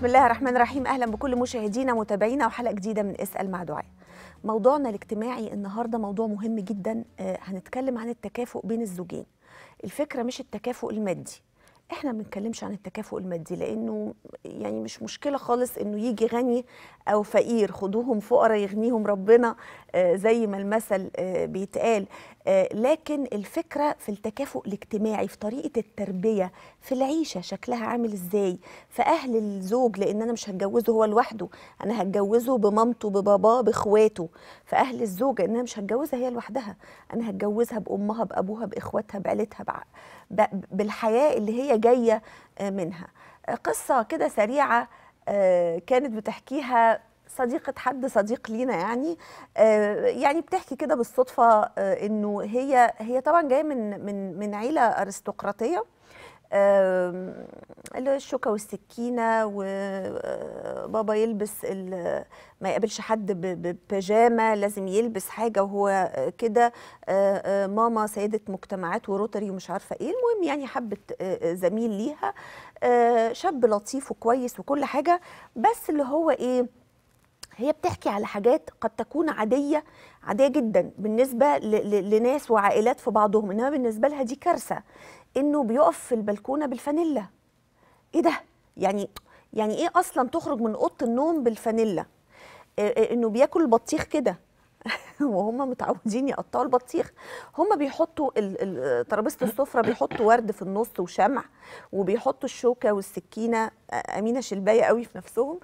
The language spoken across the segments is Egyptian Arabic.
بسم الله الرحمن الرحيم اهلا بكل مشاهدينا ومتابعينا وحلقه جديده من اسال مع دعاء موضوعنا الاجتماعي النهارده موضوع مهم جدا آه، هنتكلم عن التكافؤ بين الزوجين الفكره مش التكافؤ المادي احنا ما بنتكلمش عن التكافؤ المادي لانه يعني مش مشكله خالص انه يجي غني او فقير خدوهم فقراء يغنيهم ربنا آه، زي ما المثل آه، بيتقال آه، لكن الفكره في التكافؤ الاجتماعي في طريقه التربيه في العيشه شكلها عامل ازاي في اهل الزوج لان انا مش هتجوزه هو لوحده انا هتجوزه بمامته بباباه باخواته في اهل الزوجه ان انا مش هتجوزها هي لوحدها انا هتجوزها بامها بابوها باخواتها بعيلتها بع... ب... بالحياه اللي هي جايه آه، منها آه، قصه كده سريعه آه، كانت بتحكيها صديقة حد صديق لينا يعني آه، يعني بتحكي كده بالصدفة آه، انه هي هي طبعا جاية من من من عيلة ارستقراطية آم، اللي هو الشوكة والسكينة وبابا يلبس ال- ما يقابلش حد ب- ببيجامة لازم يلبس حاجة وهو كده آه، آه، ماما سيدة مجتمعات وروتري ومش عارفة ايه المهم يعني حبت آه، آه، زميل ليها آه، شاب لطيف وكويس وكل حاجة بس اللي هو ايه هي بتحكي على حاجات قد تكون عادية عادية جدا بالنسبة ل- ل- لناس وعائلات في بعضهم إنما بالنسبة لها دي كارثة إنه بيقف في البلكونة بالفانيلا إيه ده؟ يعني يعني إيه أصلا تخرج من أوضة النوم بالفانيلا؟ إيه- إيه إنه بياكل البطيخ كده وهم متعودين يقطعوا البطيخ هم بيحطوا ال- ال- ترابيزه السفره بيحطوا ورد في النص وشمع وبيحطوا الشوكه والسكينه آه، امينه شلبايه قوي في نفسهم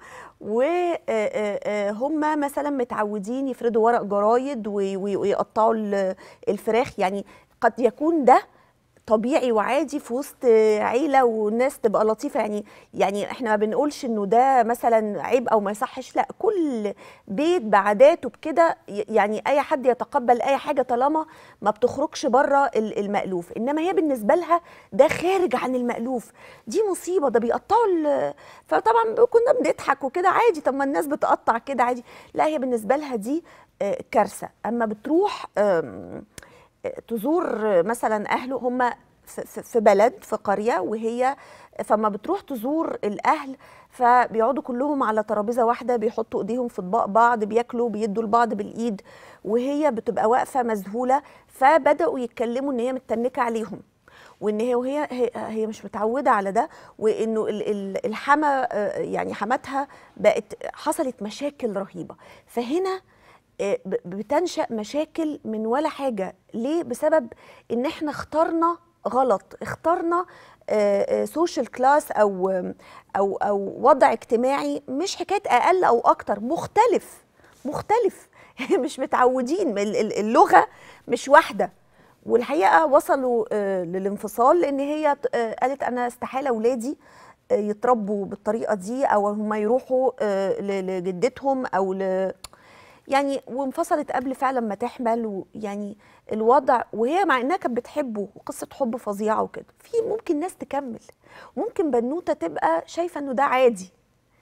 وهم مثلا متعودين يفردوا ورق جرايد وي- وي- ويقطعوا ال- الفراخ يعني قد يكون ده طبيعي وعادي في وسط عيله والناس تبقى لطيفه يعني يعني احنا ما بنقولش انه ده مثلا عيب او ما يصحش لا كل بيت بعاداته بكده ي- يعني اي حد يتقبل اي حاجه طالما ما بتخرجش بره ال- المألوف انما هي بالنسبه لها ده خارج عن المألوف دي مصيبه ده بيقطعوا ال- فطبعا كنا بنضحك وكده عادي طب ما الناس بتقطع كده عادي لا هي بالنسبه لها دي آه، كارثه اما بتروح آم، تزور مثلا اهله هم في- في في بلد في قريه وهي فما بتروح تزور الاهل فبيقعدوا كلهم على ترابيزه واحده بيحطوا ايديهم في اطباق بعض بياكلوا بيدوا لبعض بالايد وهي بتبقى واقفه مذهوله فبداوا يتكلموا ان هي متنكه عليهم وان هي وهي هي, هي مش متعوده على ده وانه ال- ال- الحما آه، يعني حماتها بقت حصلت مشاكل رهيبه فهنا آه، ب- بتنشأ مشاكل من ولا حاجة ليه؟ بسبب ان احنا اخترنا غلط اخترنا سوشيال كلاس او او او وضع اجتماعي مش حكايه اقل او اكتر مختلف مختلف مش متعودين ال- ال- اللغه مش واحده والحقيقه وصلوا آه، للانفصال لان هي آه، قالت انا استحاله اولادي آه، يتربوا بالطريقه دي او هم يروحوا آه، ل- لجدتهم او ل يعني وانفصلت قبل فعلا ما تحمل ويعني الوضع وهي مع انها كانت بتحبه وقصه حب فظيعه وكده في ممكن ناس تكمل ممكن بنوته تبقى شايفه انه ده عادي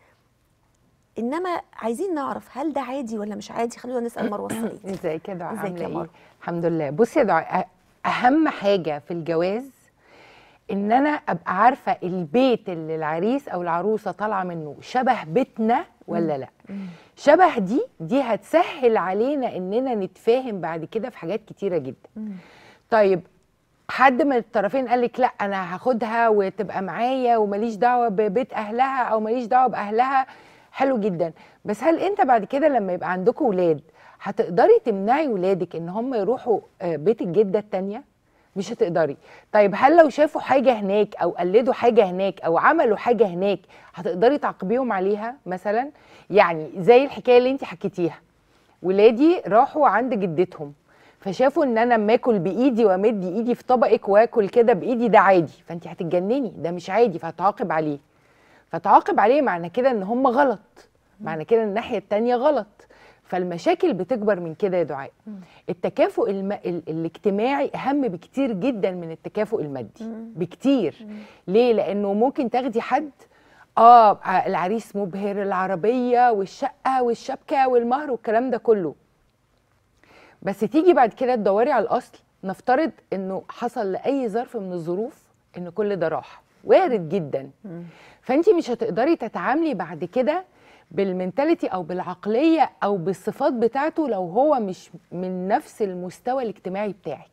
انما عايزين نعرف هل ده عادي ولا مش عادي خلونا نسال مروه الصعيد ازيك يا دعاء ازيك عامله يا ايه مروة؟ الحمد لله بصي يا دعاء أ- اهم حاجه في الجواز ان انا ابقى عارفه البيت اللي العريس او العروسه طالعه منه شبه بيتنا ولا لا شبه دي دي هتسهل علينا اننا نتفاهم بعد كده في حاجات كتيره جدا طيب حد من الطرفين قال لك لا انا هاخدها وتبقى معايا وماليش دعوه ببيت اهلها او ماليش دعوه باهلها حلو جدا بس هل انت بعد كده لما يبقى عندكم ولاد هتقدري تمنعي ولادك ان هم يروحوا آه، بيت الجده التانيه مش هتقدري طيب هل لو شافوا حاجه هناك او قلدوا حاجه هناك او عملوا حاجه هناك هتقدري تعاقبيهم عليها مثلا يعني زي الحكايه اللي انت حكيتيها ولادي راحوا عند جدتهم فشافوا ان انا اما اكل بايدي وامد ايدي في طبقك واكل كده بايدي ده عادي فانت هتتجنني ده مش عادي فهتعاقب عليه فتعاقب عليه معنى كده ان هم غلط معنى كده ان الناحيه التانيه غلط فالمشاكل بتكبر من كده يا دعاء التكافؤ الم... ال... الاجتماعي اهم بكتير جدا من التكافؤ المادي بكتير ليه لانه ممكن تاخدي حد اه العريس مبهر العربيه والشقه والشبكه والمهر والكلام ده كله بس تيجي بعد كده تدوري على الاصل نفترض انه حصل لاي ظرف من الظروف ان كل ده راح وارد جدا فانت مش هتقدري تتعاملي بعد كده بالمنتاليتي او بالعقليه او بالصفات بتاعته لو هو مش من نفس المستوى الاجتماعي بتاعك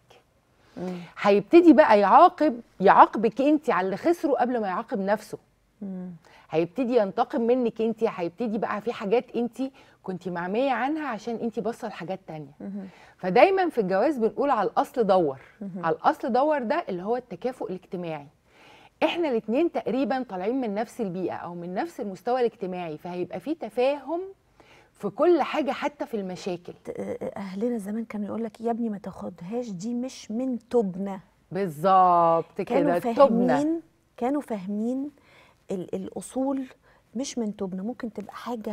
هيبتدي بقى يعاقب يعاقبك انت على اللي خسره قبل ما يعاقب نفسه هيبتدي ينتقم منك انت هيبتدي بقى في حاجات انت كنت معميه عنها عشان انت باصه لحاجات تانية فدايما في الجواز بنقول على الاصل دور على الاصل دور ده اللي هو التكافؤ الاجتماعي احنا الاتنين تقريبا طالعين من نفس البيئه او من نفس المستوى الاجتماعي فهيبقى في تفاهم في كل حاجه حتى في المشاكل اهلنا زمان كانوا يقول لك يا ابني ما تاخدهاش دي مش من تبنى بالظبط كانوا كده تبنى فاهمين كانوا فاهمين ال- الاصول مش من تبنى ممكن تبقى حاجه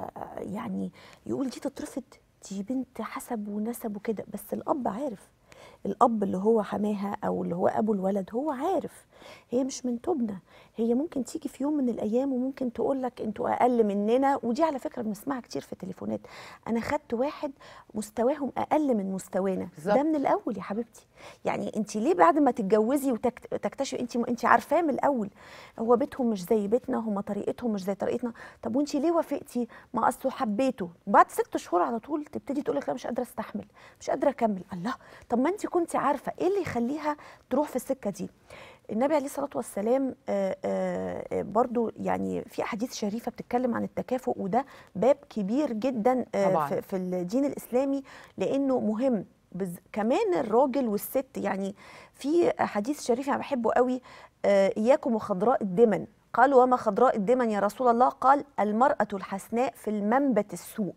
يعني يقول دي تترفض دي بنت حسب ونسب وكده بس الاب عارف الاب اللي هو حماها او اللي هو ابو الولد هو عارف هي مش من تبنى هي ممكن تيجي في يوم من الايام وممكن تقول لك انتوا اقل مننا ودي على فكره بنسمعها كتير في التليفونات انا خدت واحد مستواهم اقل من مستوانا بالظبط. ده من الاول يا حبيبتي يعني انت ليه بعد ما تتجوزي وتكتشفي انت انت عارفاه من الاول هو بيتهم مش زي بيتنا هم طريقتهم مش زي طريقتنا طب وانت ليه وافقتي ما اصله حبيته بعد ست شهور على طول تبتدي تقول لك لا مش قادره استحمل مش قادره اكمل الله طب ما انت كنت عارفه ايه اللي يخليها تروح في السكه دي النبي عليه الصلاه والسلام آه، آه، آه، برضو يعني في احاديث شريفه بتتكلم عن التكافؤ وده باب كبير جدا آه، طبعاً. في في الدين الاسلامي لانه مهم بز... كمان الراجل والست يعني في حديث شريف انا بحبه قوي آه، اياكم وخضراء الدمن قالوا وما خضراء الدمن يا رسول الله قال المراه الحسناء في المنبت السوء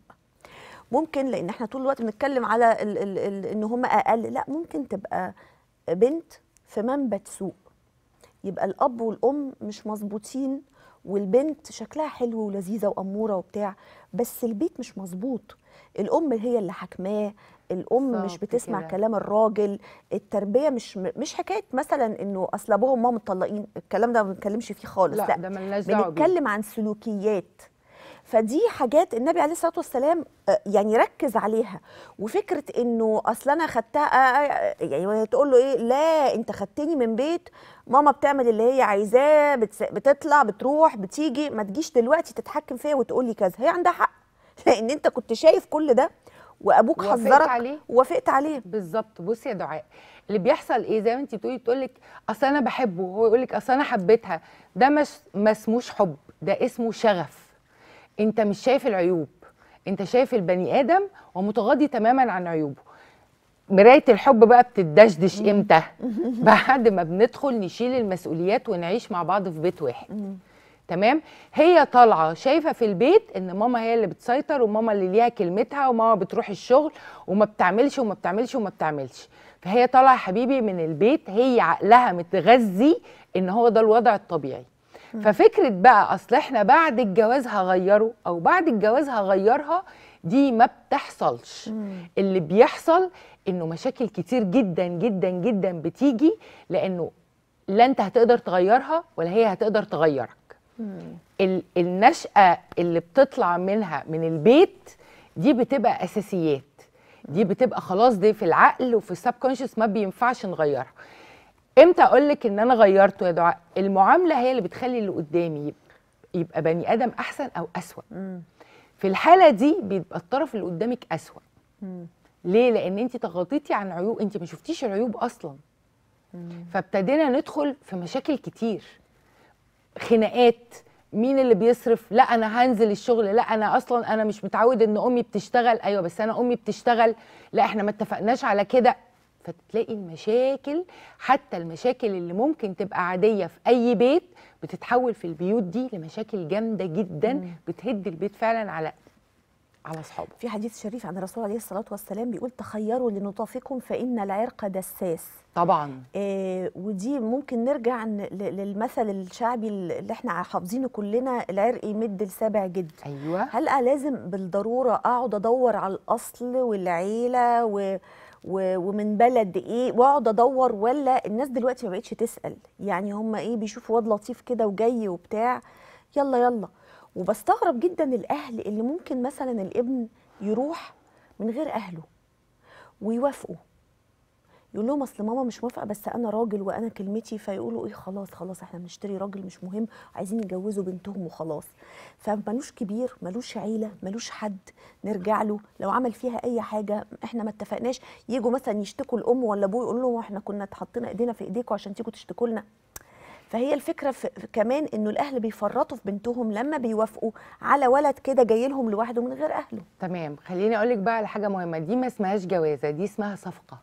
ممكن لان احنا طول الوقت بنتكلم على ال ال ال ان هم اقل لا ممكن تبقى بنت في منبت سوء يبقى الاب والام مش مظبوطين والبنت شكلها حلو ولذيذه واموره وبتاع بس البيت مش مظبوط الام هي اللي حكماه الام مش بالظبط بتسمع كده. كلام الراجل التربيه مش مش حكايه مثلا انه اصل ابوهم وماما مطلقين الكلام ده ما بنتكلمش فيه خالص لا, لا, ده ملناش دعوه بيه بنتكلم عن سلوكيات فدي حاجات النبي عليه الصلاه والسلام آه، يعني ركز عليها وفكره انه اصل انا خدتها آه، آه، يعني تقول له ايه لا انت خدتني من بيت ماما بتعمل اللي هي عايزاه بتس- بتطلع بتروح بتيجي ما تجيش دلوقتي تتحكم فيا وتقول لي كذا هي عندها حق لان انت كنت شايف كل ده وابوك وافقت حذرك عليه. ووافقت عليه بالظبط بصي يا دعاء اللي بيحصل ايه زي ما انت بتقولي تقول لك اصل انا بحبه وهو يقول لك اصل انا حبيتها ده مش ما اسموش حب ده اسمه شغف انت مش شايف العيوب انت شايف البني ادم ومتغاضي تماما عن عيوبه مرايه الحب بقى بتدشدش امتى بعد ما بندخل نشيل المسؤوليات ونعيش مع بعض في بيت واحد تمام هي طالعه شايفه في البيت ان ماما هي اللي بتسيطر وماما اللي ليها كلمتها وماما بتروح الشغل وما بتعملش وما بتعملش وما بتعملش فهي طالعه يا حبيبي من البيت هي عقلها متغذي ان هو ده الوضع الطبيعي ففكره بقى اصل احنا بعد الجواز هغيره او بعد الجواز هغيرها دي ما بتحصلش اللي بيحصل انه مشاكل كتير جدا جدا جدا بتيجي لانه لا انت هتقدر تغيرها ولا هي هتقدر تغيرك ال- النشأة اللي بتطلع منها من البيت دي بتبقى أساسيات دي بتبقى خلاص دي في العقل وفي السبكونشس ما بينفعش نغيرها امتى اقول لك ان انا غيرته يا دعاء المعامله هي اللي بتخلي اللي قدامي يبقى, يبقى بني ادم احسن او اسوا في الحاله دي بيبقى الطرف اللي قدامك اسوا ليه لان انت تغطيتي عن عيوب انت ما شفتيش العيوب اصلا فابتدينا ندخل في مشاكل كتير خناقات مين اللي بيصرف لا انا هنزل الشغل لا انا اصلا انا مش متعود ان امي بتشتغل ايوه بس انا امي بتشتغل لا احنا ما اتفقناش على كده فتلاقي المشاكل حتى المشاكل اللي ممكن تبقى عاديه في اي بيت بتتحول في البيوت دي لمشاكل جامده جدا بتهد البيت فعلا على على اصحابه في حديث شريف عن الرسول عليه الصلاه والسلام بيقول تخيروا لنطافكم فان العرق دساس طبعا آه ودي ممكن نرجع ن- ل- للمثل الشعبي اللي احنا حافظينه كلنا العرق يمد لسبع جد ايوه هل أنا لازم بالضروره اقعد ادور على الاصل والعيله و و ومن بلد ايه واقعد ادور ولا الناس دلوقتي ما بقتش تسال يعني هم ايه بيشوفوا واد لطيف كده وجاي وبتاع يلا يلا وبستغرب جدا الاهل اللي ممكن مثلا الابن يروح من غير اهله ويوافقوا يقول لهم اصل ماما مش موافقه بس انا راجل وانا كلمتي فيقولوا ايه خلاص خلاص احنا بنشتري راجل مش مهم عايزين يجوزوا بنتهم وخلاص فمالوش كبير مالوش عيله مالوش حد نرجع له لو عمل فيها اي حاجه احنا ما اتفقناش يجوا مثلا يشتكوا الام ولا ابوه يقول لهم احنا كنا حطينا ايدينا في ايديكم عشان تيجوا تشتكوا لنا فهي الفكره في في- كمان انه الاهل بيفرطوا في بنتهم لما بيوافقوا على ولد كده جاي لهم لوحده من غير اهله تمام خليني اقول لك بقى على حاجه مهمه دي ما اسمهاش جوازه دي اسمها صفقه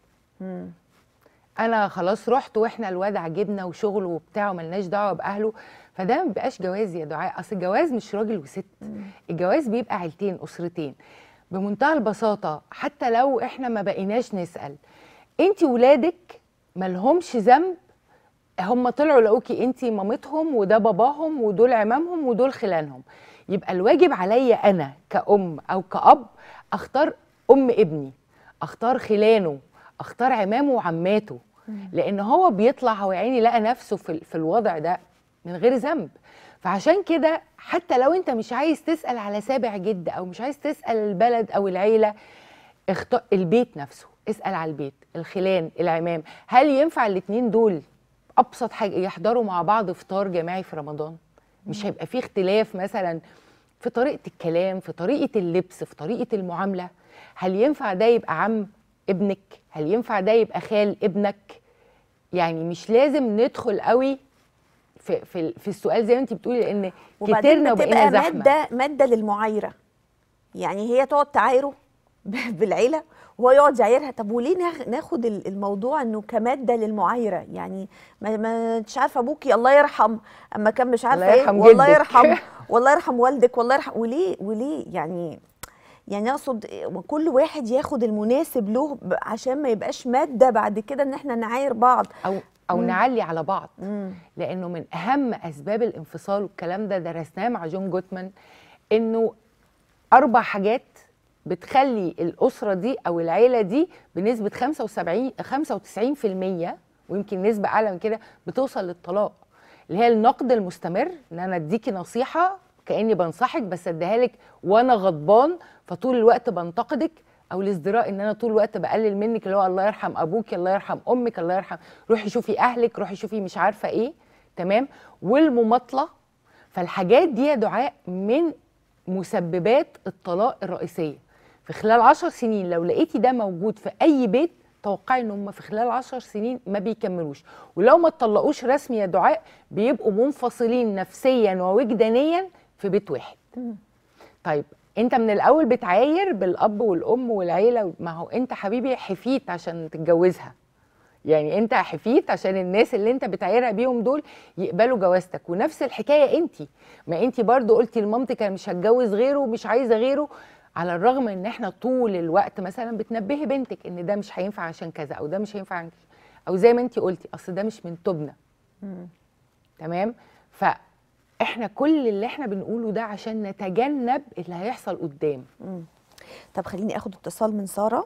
انا خلاص رحت واحنا الواد عجبنا وشغله وبتاع وملناش دعوه باهله فده ما بيبقاش جواز يا دعاء اصل الجواز مش راجل وست الجواز بيبقى عيلتين اسرتين بمنتهى البساطه حتى لو احنا ما بقيناش نسال انت ولادك ملهمش ذنب هم طلعوا لقوكي انت مامتهم وده باباهم ودول عمامهم ودول خلانهم يبقى الواجب عليا انا كأم او كأب اختار ام ابني اختار خلانه اختار عمامه وعماته لان هو بيطلع هو يا عيني لقى نفسه في, ال- في الوضع ده من غير ذنب فعشان كده حتى لو انت مش عايز تسال على سابع جد او مش عايز تسال البلد او العيله اختار البيت نفسه اسال على البيت الخلان العمام هل ينفع الاتنين دول ابسط حاجه يحضروا مع بعض افطار جماعي في رمضان مش هيبقى فيه اختلاف مثلا في طريقه الكلام في طريقه اللبس في طريقه المعامله هل ينفع ده يبقى عم ابنك هل ينفع ده يبقى خال ابنك يعني مش لازم ندخل قوي في في, في السؤال زي ما انت بتقولي لان وبعدين كترنا وبقينا بتبقى زحمه ماده ماده للمعايره يعني هي تقعد تعايره ب- بالعيله وهو يقعد يعايرها طب وليه ناخ- ناخد ال- الموضوع انه كماده للمعايره يعني ما, ما انتش عارفه ابوكي الله يرحم اما كان مش عارفه الله ايه يرحم والله جدك. يرحم والله يرحم والدك والله يرحم وليه وليه يعني يعني اقصد كل واحد ياخد المناسب له ب- عشان ما يبقاش ماده بعد كده ان احنا نعاير بعض او او نعلي على بعض مم. لانه من اهم اسباب الانفصال والكلام ده درسناه مع جون جوتمان انه اربع حاجات بتخلي الاسره دي او العيله دي بنسبه 75 95% ويمكن نسبه اعلى من كده بتوصل للطلاق اللي هي النقد المستمر ان انا اديكي نصيحه كاني بنصحك بس اديها لك وانا غضبان فطول الوقت بنتقدك او الازدراء ان انا طول الوقت بقلل منك اللي هو الله يرحم ابوك الله يرحم امك الله يرحم روحي شوفي اهلك روحي شوفي مش عارفه ايه تمام والمماطله فالحاجات دي يا دعاء من مسببات الطلاق الرئيسيه في خلال عشر سنين لو لقيتي ده موجود في اي بيت توقعي ان هم في خلال عشر سنين ما بيكملوش ولو ما اتطلقوش رسمي يا دعاء بيبقوا منفصلين نفسيا ووجدانيا في بيت واحد طيب انت من الاول بتعاير بالاب والام والعيله ما هو انت حبيبي حفيت عشان تتجوزها يعني انت حفيت عشان الناس اللي انت بتعايرها بيهم دول يقبلوا جوازتك ونفس الحكايه انت ما انت برضو قلتي لمامتك انا مش هتجوز غيره ومش عايزه غيره على الرغم ان احنا طول الوقت مثلا بتنبهي بنتك ان ده مش هينفع عشان كذا او ده مش هينفع عشان كذا او زي ما انت قلتي اصل ده مش من توبنا تمام فاحنا كل اللي احنا بنقوله ده عشان نتجنب اللي هيحصل قدام طب خليني اخد اتصال من ساره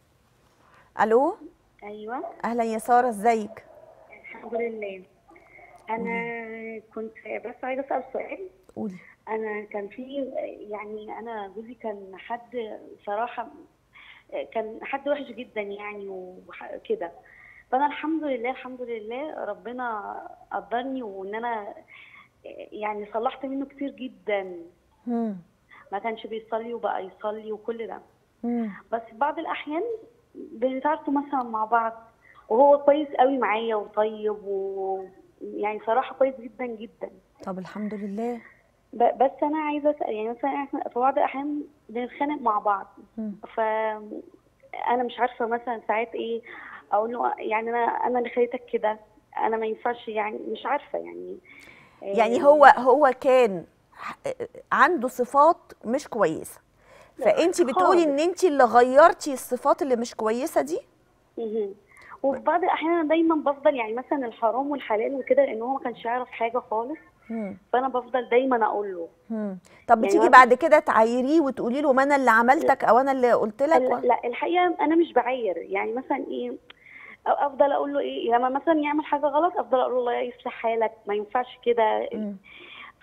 الو ايوه اهلا يا ساره ازيك الحمد لله انا كنت بس عايزه اسال سؤال قولي انا كان في يعني انا جوزي كان حد صراحه كان حد وحش جدا يعني وكده فانا الحمد لله الحمد لله ربنا قدرني وان انا يعني صلحت منه كتير جدا مم. ما كانش بيصلي وبقى يصلي وكل ده مم. بس في بعض الاحيان بنتعاركوا مثلا مع بعض وهو كويس قوي معايا وطيب و يعني صراحه كويس جدا جدا طب الحمد لله ب- بس انا عايزه اسال يعني مثلا احنا في بعض الاحيان بنتخانق مع بعض مم. ف انا مش عارفه مثلا ساعات ايه اقول له يعني انا انا اللي خليتك كده انا ما ينفعش يعني مش عارفه يعني يعني هو هو كان ح- عنده صفات مش كويسه فانت بتقولي ان انت اللي غيرتي الصفات اللي مش كويسه دي مهم. وفي بعض الاحيان انا دايما بفضل يعني مثلا الحرام والحلال وكده لان هو ما كانش يعرف حاجه خالص مم. فانا بفضل دايما اقول له مم. طب يعني بتيجي أنا- بعد كده تعايريه وتقولي له ما انا اللي عملتك او انا اللي قلت لك لا, و... لا الحقيقه انا مش بعاير يعني مثلا ايه أو افضل اقول له ايه لما مثلا يعمل حاجه غلط افضل اقول له الله يصلح حالك ما ينفعش كده مم.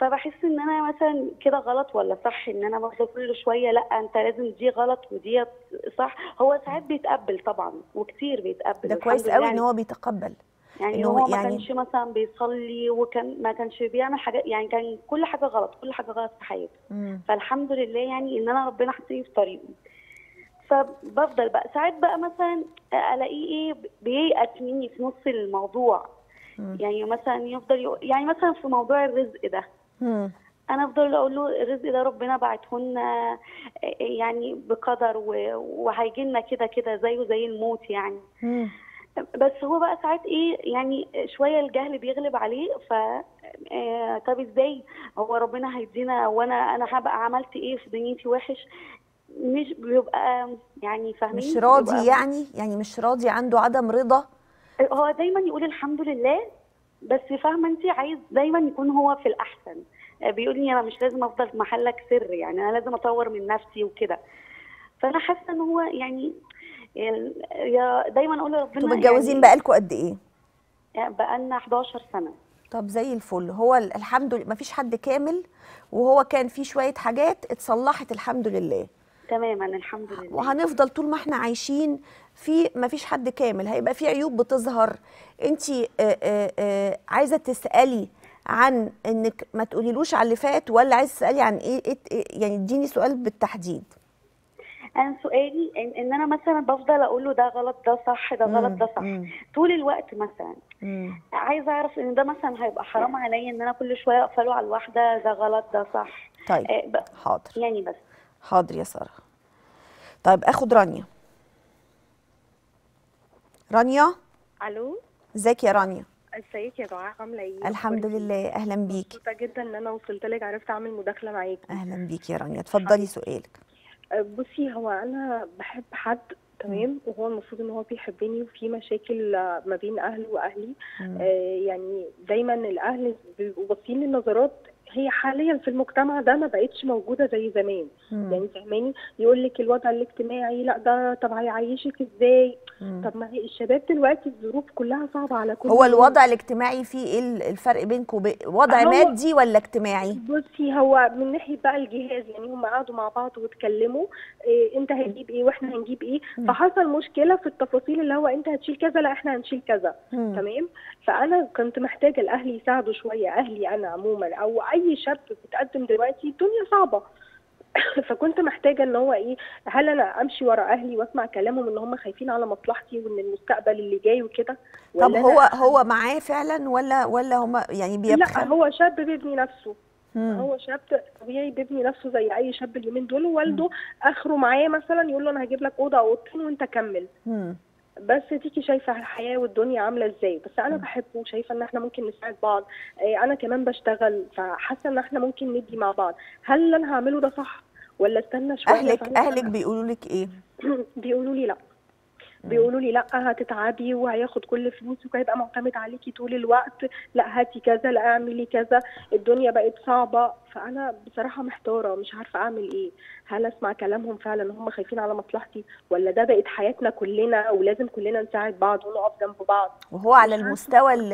فبحس ان انا مثلا كده غلط ولا صح ان انا بفضل كل شويه لا انت لازم دي غلط ودي صح هو ساعات بيتقبل طبعا وكتير بيتقبل ده والحمد كويس لله قوي يعني. ان هو بيتقبل يعني إنه هو ما يعني- كانش مثلا بيصلي وكان ما كانش بيعمل حاجات يعني كان كل حاجه غلط كل حاجه غلط في حياته مم. فالحمد لله يعني ان انا ربنا حطني في طريقه فبفضل بقى ساعات بقى مثلا الاقيه ايه بييأس مني في نص الموضوع مم. يعني مثلا يفضل يق... يعني مثلا في موضوع الرزق ده مم. انا افضل اقول له الرزق ده ربنا بعته لنا يعني بقدر و- وهيجي لنا كده كده زيه زي الموت يعني مم. بس هو بقى ساعات ايه يعني شويه الجهل بيغلب عليه ف آه، طب ازاي هو ربنا هيدينا وانا انا هبقى عملت ايه في دنيتي وحش مش بيبقى يعني فاهمين مش راضي بيبقى- يعني يعني مش راضي عنده عدم رضا هو دايما يقول الحمد لله بس فاهمه انت عايز دايما يكون هو في الاحسن بيقول لي انا مش لازم افضل في محلك سر يعني انا لازم اطور من نفسي وكده فانا حاسه ان هو يعني ال- يا دايما اقول لربنا انتوا متجوزين يعني بقالكوا قد ايه بقالنا 11 سنه طب زي الفل هو ال- الحمد لله مفيش حد كامل وهو كان في شويه حاجات اتصلحت الحمد لله تماما الحمد لله وهنفضل طول ما احنا عايشين في مفيش حد كامل هيبقى في عيوب بتظهر انت عايزه تسالي عن انك ما تقوليلوش على اللي فات ولا عايزه تسالي عن ايه, إيه إيه- يعني اديني سؤال بالتحديد انا سؤالي ان, إن انا مثلا بفضل اقول له ده غلط ده صح ده غلط ده صح مم. طول الوقت مثلا مم. عايزه اعرف ان ده مثلا هيبقى حرام عليا ان انا كل شويه اقفله على الواحده ده غلط ده صح طيب آه، ب- حاضر يعني بس حاضر يا ساره طيب اخد رانيا رانيا الو ازيك يا رانيا ازيك يا دعاء عامله ايه الحمد أخبارك إيه؟ لله اهلا بيكي مبسوطه جدا ان انا وصلت لك عرفت اعمل مداخله معاكي اهلا بيكي يا رانيا اتفضلي سؤالك أه، بصي هو انا بحب حد تمام وهو المفروض ان هو بيحبني وفي مشاكل آه، ما بين اهله واهلي مم. آه يعني دايما الاهل بيبقوا باصين للنظرات هي حاليا في المجتمع ده ما بقتش موجوده زي زمان مم. يعني فاهماني يقول لك الوضع الاجتماعي لا ده طب هيعيشك ازاي مم. طب ما هي الشباب دلوقتي الظروف كلها صعبه على كل هو الناس. الوضع الاجتماعي فيه ايه ال- الفرق بينكم وبين وضع هو- مادي ولا اجتماعي بصي هو من ناحيه بقى الجهاز يعني هم قعدوا مع بعض واتكلموا إيه انت هتجيب ايه واحنا هنجيب ايه مم. فحصل مشكله في التفاصيل اللي هو انت هتشيل كذا لا احنا هنشيل كذا مم. تمام فانا كنت محتاجه الاهل يساعدوا شويه اهلي انا عموما او اي شاب بيتقدم دلوقتي الدنيا صعبه فكنت محتاجه ان هو ايه هل انا امشي ورا اهلي واسمع كلامهم ان هم خايفين على مصلحتي وان المستقبل اللي جاي وكده طب ولا هو أنا- هو معاه فعلا ولا ولا هما يعني لا بيبخل هو شاب بيبني نفسه مم. هو شاب طبيعي بيبني نفسه زي اي شاب اليومين دول ووالده اخره معاه مثلا يقول له انا هجيب لك اوضه او اوضتين وانت كمل مم. بس تيجي شايفه الحياه والدنيا عامله ازاي بس انا بحبه وشايفه ان احنا ممكن نساعد بعض إيه، انا كمان بشتغل فحاسه ان احنا ممكن ندي مع بعض هل اللي انا هعمله ده صح ولا استنى شويه اهلك فأنا- اهلك بيقولوا لك ايه بيقولوا لي لا بيقولوا لي لا هتتعبي وهياخد كل فلوسك وهيبقى معتمد عليكي طول الوقت لا هاتي كذا لا اعملي كذا الدنيا بقت صعبه فانا بصراحه محتاره مش عارفه اعمل ايه هل اسمع كلامهم فعلا ان هم خايفين على مصلحتي ولا ده بقت حياتنا كلنا ولازم كلنا نساعد بعض ونقف جنب بعض وهو على مش عارفة. المستوى ال-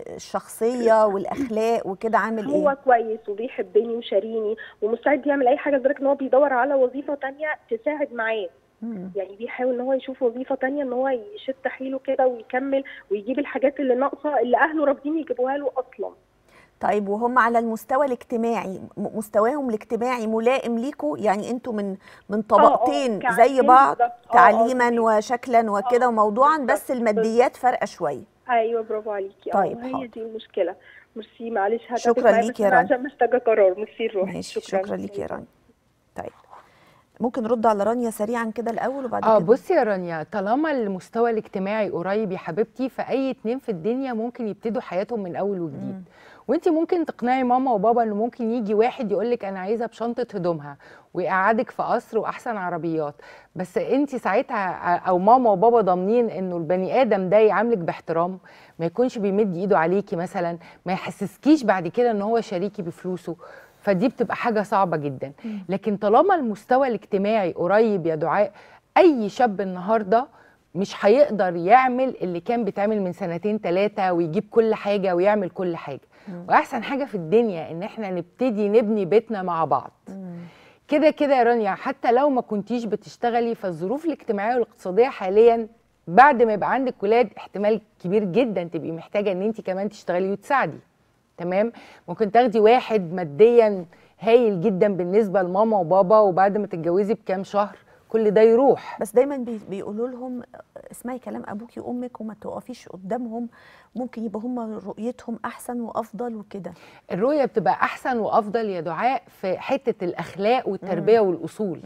الشخصيه والاخلاق وكده عامل هو ايه كويس وبيحبني وشاريني ومستعد يعمل اي حاجه لدرجه ان هو بيدور على وظيفه تانية تساعد معاه مم. يعني بيحاول ان هو يشوف وظيفه تانية ان هو يشد حيله كده ويكمل ويجيب الحاجات اللي ناقصه اللي اهله رافضين يجيبوها له اصلا طيب وهم على المستوى الاجتماعي م- مستواهم الاجتماعي ملائم ليكوا يعني انتوا من من طبقتين كعائلين زي بعض بالظبط. آه، آه، تعليما بالظبط. وشكلا وكده آه، وموضوعا بالظبط، بس الماديات فارقه شويه ايوه برافو عليكي طيب، اه هي حاضر. دي المشكله ميرسي معلش هتعبك شكراً معايا، ليكي بس يا أنا رنا. عشان محتاجه قرار ميرسي روحي ماشي شكرا ليكي يا رانيا طيب ممكن نرد على رانيا سريعا كده الاول وبعد اه كده بصي يا رانيا طالما المستوى الاجتماعي قريب يا حبيبتي فاي اتنين في الدنيا ممكن يبتدوا حياتهم من اول وجديد وانت ممكن تقنعي ماما وبابا انه ممكن يجي واحد يقول لك انا عايزه بشنطه هدومها ويقعدك في قصر واحسن عربيات بس انت ساعتها او ماما وبابا ضامنين انه البني ادم ده يعاملك باحترام ما يكونش بيمد ايده عليكي مثلا ما يحسسكيش بعد كده ان هو شريكي بفلوسه فدي بتبقى حاجه صعبه جدا لكن طالما المستوى الاجتماعي قريب يا دعاء اي شاب النهارده مش هيقدر يعمل اللي كان بيتعمل من سنتين ثلاثة ويجيب كل حاجة ويعمل كل حاجة وأحسن حاجة في الدنيا إن احنا نبتدي نبني بيتنا مع بعض كده كده يا رانيا حتى لو ما كنتيش بتشتغلي فالظروف الاجتماعية والاقتصادية حاليا بعد ما يبقى عندك ولاد احتمال كبير جدا تبقي محتاجة ان انت كمان تشتغلي وتساعدي تمام ممكن تاخدي واحد ماديا هايل جدا بالنسبة لماما وبابا وبعد ما تتجوزي بكام شهر كل ده يروح بس دايما بي- بيقولوا لهم اسمعي كلام ابوكي وامك وما تقفيش قدامهم ممكن يبقى هم رؤيتهم احسن وافضل وكده الرؤية بتبقى أحسن وأفضل يا دعاء في حتة الأخلاق والتربية والأصول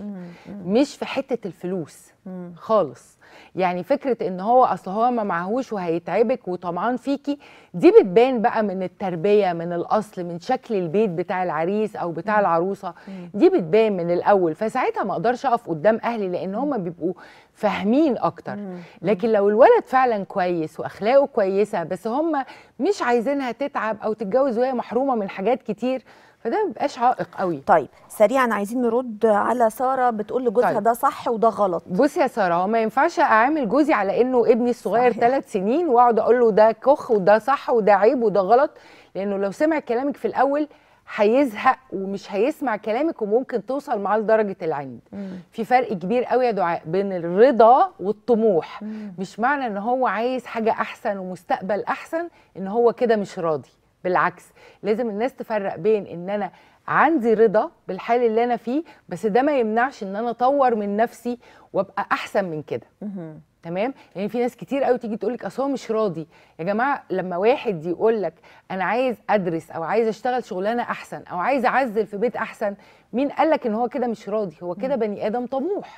مش في حتة الفلوس خالص يعني فكرة إن هو أصل هو ما معهوش وهيتعبك وطمعان فيكي دي بتبان بقى من التربية من الأصل من شكل البيت بتاع العريس أو بتاع العروسة دي بتبان من الأول فساعتها ما أقدرش أقف قدام أهلي لأن هم بيبقوا فاهمين أكتر لكن لو الولد فعلا كويس وأخلاقه كويسة بس هم مش عايزينها تتعب أو تتجوز وهي محرومة من حاجات كتير فده ما بيبقاش عائق قوي طيب سريعا عايزين نرد على ساره بتقول لجوزها طيب. ده صح وده غلط بصي يا ساره هو ما ينفعش اعامل جوزي على انه ابني الصغير صحيح. ثلاث سنين واقعد اقول له ده كخ وده صح وده عيب وده غلط لانه لو سمع كلامك في الاول هيزهق ومش هيسمع كلامك وممكن توصل معاه لدرجه العند في فرق كبير قوي يا دعاء بين الرضا والطموح مش معنى ان هو عايز حاجه احسن ومستقبل احسن ان هو كده مش راضي بالعكس لازم الناس تفرق بين ان انا عندي رضا بالحال اللي انا فيه بس ده ما يمنعش ان انا اطور من نفسي وابقى احسن من كده تمام يعني في ناس كتير قوي تيجي تقول لك اصل هو مش راضي يا جماعه لما واحد يقول لك انا عايز ادرس او عايز اشتغل شغلانه احسن او عايز اعزل في بيت احسن مين قال لك ان هو كده مش راضي هو كده بني ادم طموح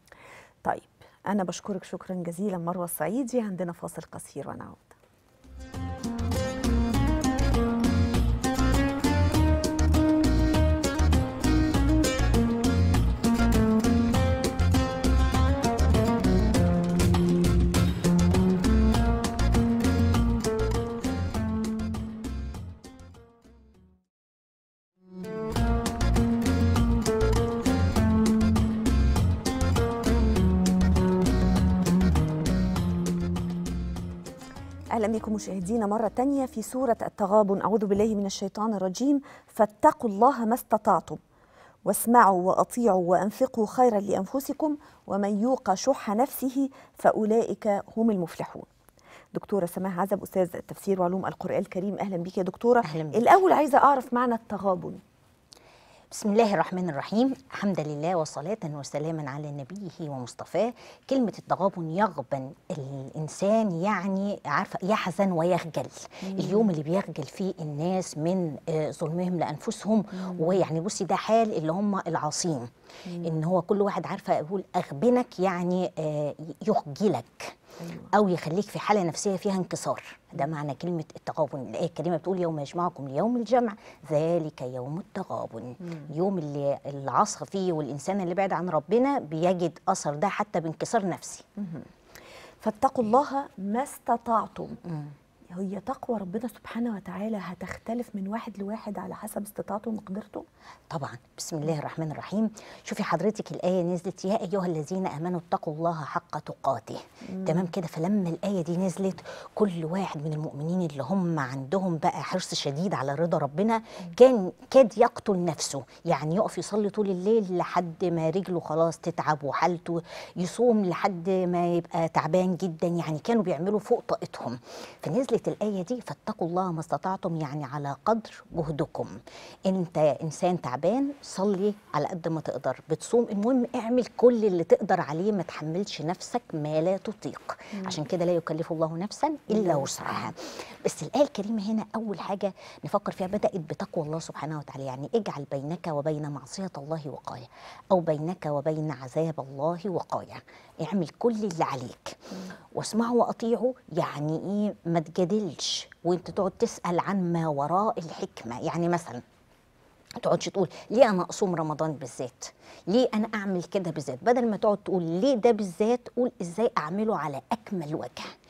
طيب انا بشكرك شكرا جزيلا مروه الصعيدي عندنا فاصل قصير ونعود اهلا بكم مشاهدينا مره تانية في سوره التغابن اعوذ بالله من الشيطان الرجيم فاتقوا الله ما استطعتم واسمعوا واطيعوا وانفقوا خيرا لانفسكم ومن يوق شح نفسه فاولئك هم المفلحون دكتوره سماح عزب استاذ التفسير وعلوم القران الكريم اهلا بك يا دكتوره أهلاً بك. الاول عايزه اعرف معنى التغابن بسم الله الرحمن الرحيم الحمد لله وصلاة وسلاما على نبيه ومصطفاه كلمة التغابن يغبن الإنسان يعني عارفة يحزن ويخجل اليوم اللي بيخجل فيه الناس من آه، ظلمهم لأنفسهم ويعني بصي ده حال اللي هم العاصين إن هو كل واحد عارفة يقول أغبنك يعني آه، يخجلك او يخليك في حاله نفسيه فيها انكسار ده معنى كلمه التغابن الايه الكريمه بتقول يوم يجمعكم ليوم الجمع ذلك يوم التغابن اليوم اللي العصر فيه والانسان اللي بعد عن ربنا بيجد اثر ده حتى بانكسار نفسي فاتقوا الله ما استطعتم هي تقوى ربنا سبحانه وتعالى هتختلف من واحد لواحد على حسب استطاعته ومقدرته طبعا بسم الله الرحمن الرحيم شوفي حضرتك الآية نزلت يا أيها الذين آمنوا اتقوا الله حق تقاته تمام كده فلما الآية دي نزلت كل واحد من المؤمنين اللي هم عندهم بقى حرص شديد على رضا ربنا كان كاد يقتل نفسه يعني يقف يصلي طول الليل لحد ما رجله خلاص تتعب وحالته يصوم لحد ما يبقى تعبان جدا يعني كانوا بيعملوا فوق طاقتهم فنزلت الآية دي فاتقوا الله ما استطعتم يعني على قدر جهدكم انت انسان تعبان صلي على قد ما تقدر بتصوم المهم اعمل كل اللي تقدر عليه ما تحملش نفسك ما لا تطيق عشان كده لا يكلف الله نفسا الا وسعها بس الايه الكريمه هنا اول حاجه نفكر فيها بدات بتقوى الله سبحانه وتعالى يعني اجعل بينك وبين معصيه الله وقايه او بينك وبين عذاب الله وقايه اعمل كل اللي عليك واسمعوا واطيعوا يعني ايه ما تجادلش وانت تقعد تسال عن ما وراء الحكمه يعني مثلا ما تقعدش تقول ليه انا اصوم رمضان بالذات ليه انا اعمل كده بالذات بدل ما تقعد تقول ليه ده بالذات قول ازاي اعمله على اكمل وجه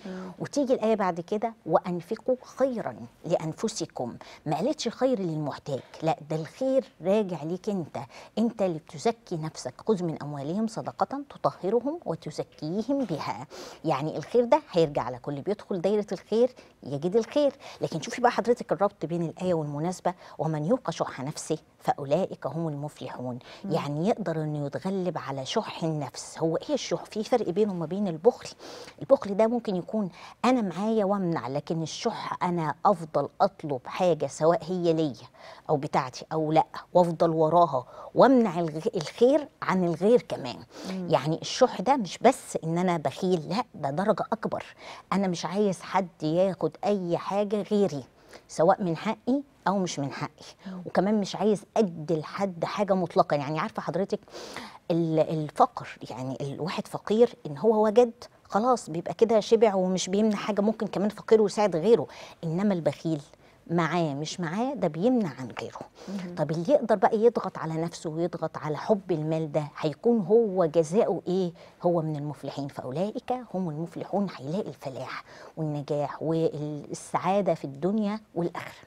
وتيجي الايه بعد كده وانفقوا خيرا لانفسكم ما قالتش خير للمحتاج لا ده الخير راجع ليك انت انت اللي بتزكي نفسك خذ من اموالهم صدقه تطهرهم وتزكيهم بها يعني الخير ده هيرجع على كل بيدخل دايره الخير يجد الخير لكن شوفي بقى حضرتك الربط بين الايه والمناسبه ومن يوق شح نفسه فاولئك هم المفلحون يعني يقدر انه يتغلب على شح النفس هو ايه الشح في فرق بينه وما بين البخل البخل ده ممكن يكون انا معايا وامنع لكن الشح انا افضل اطلب حاجه سواء هي ليا او بتاعتي او لا وافضل وراها وامنع الغ- الخير عن الغير كمان يعني الشح ده مش بس ان انا بخيل لا ده درجه اكبر انا مش عايز حد ياخد اي حاجه غيري سواء من حقي او مش من حقي وكمان مش عايز ادي لحد حاجه مطلقا يعني عارفه حضرتك ال- الفقر يعني الواحد فقير ان هو وجد خلاص بيبقى كده شبع ومش بيمنع حاجه ممكن كمان فقير ويساعد غيره انما البخيل معاه مش معاه ده بيمنع عن غيره طب اللي يقدر بقى يضغط على نفسه ويضغط على حب المال ده هيكون هو جزاؤه ايه هو من المفلحين فاولئك هم المفلحون هيلاقي الفلاح والنجاح والسعاده في الدنيا والاخره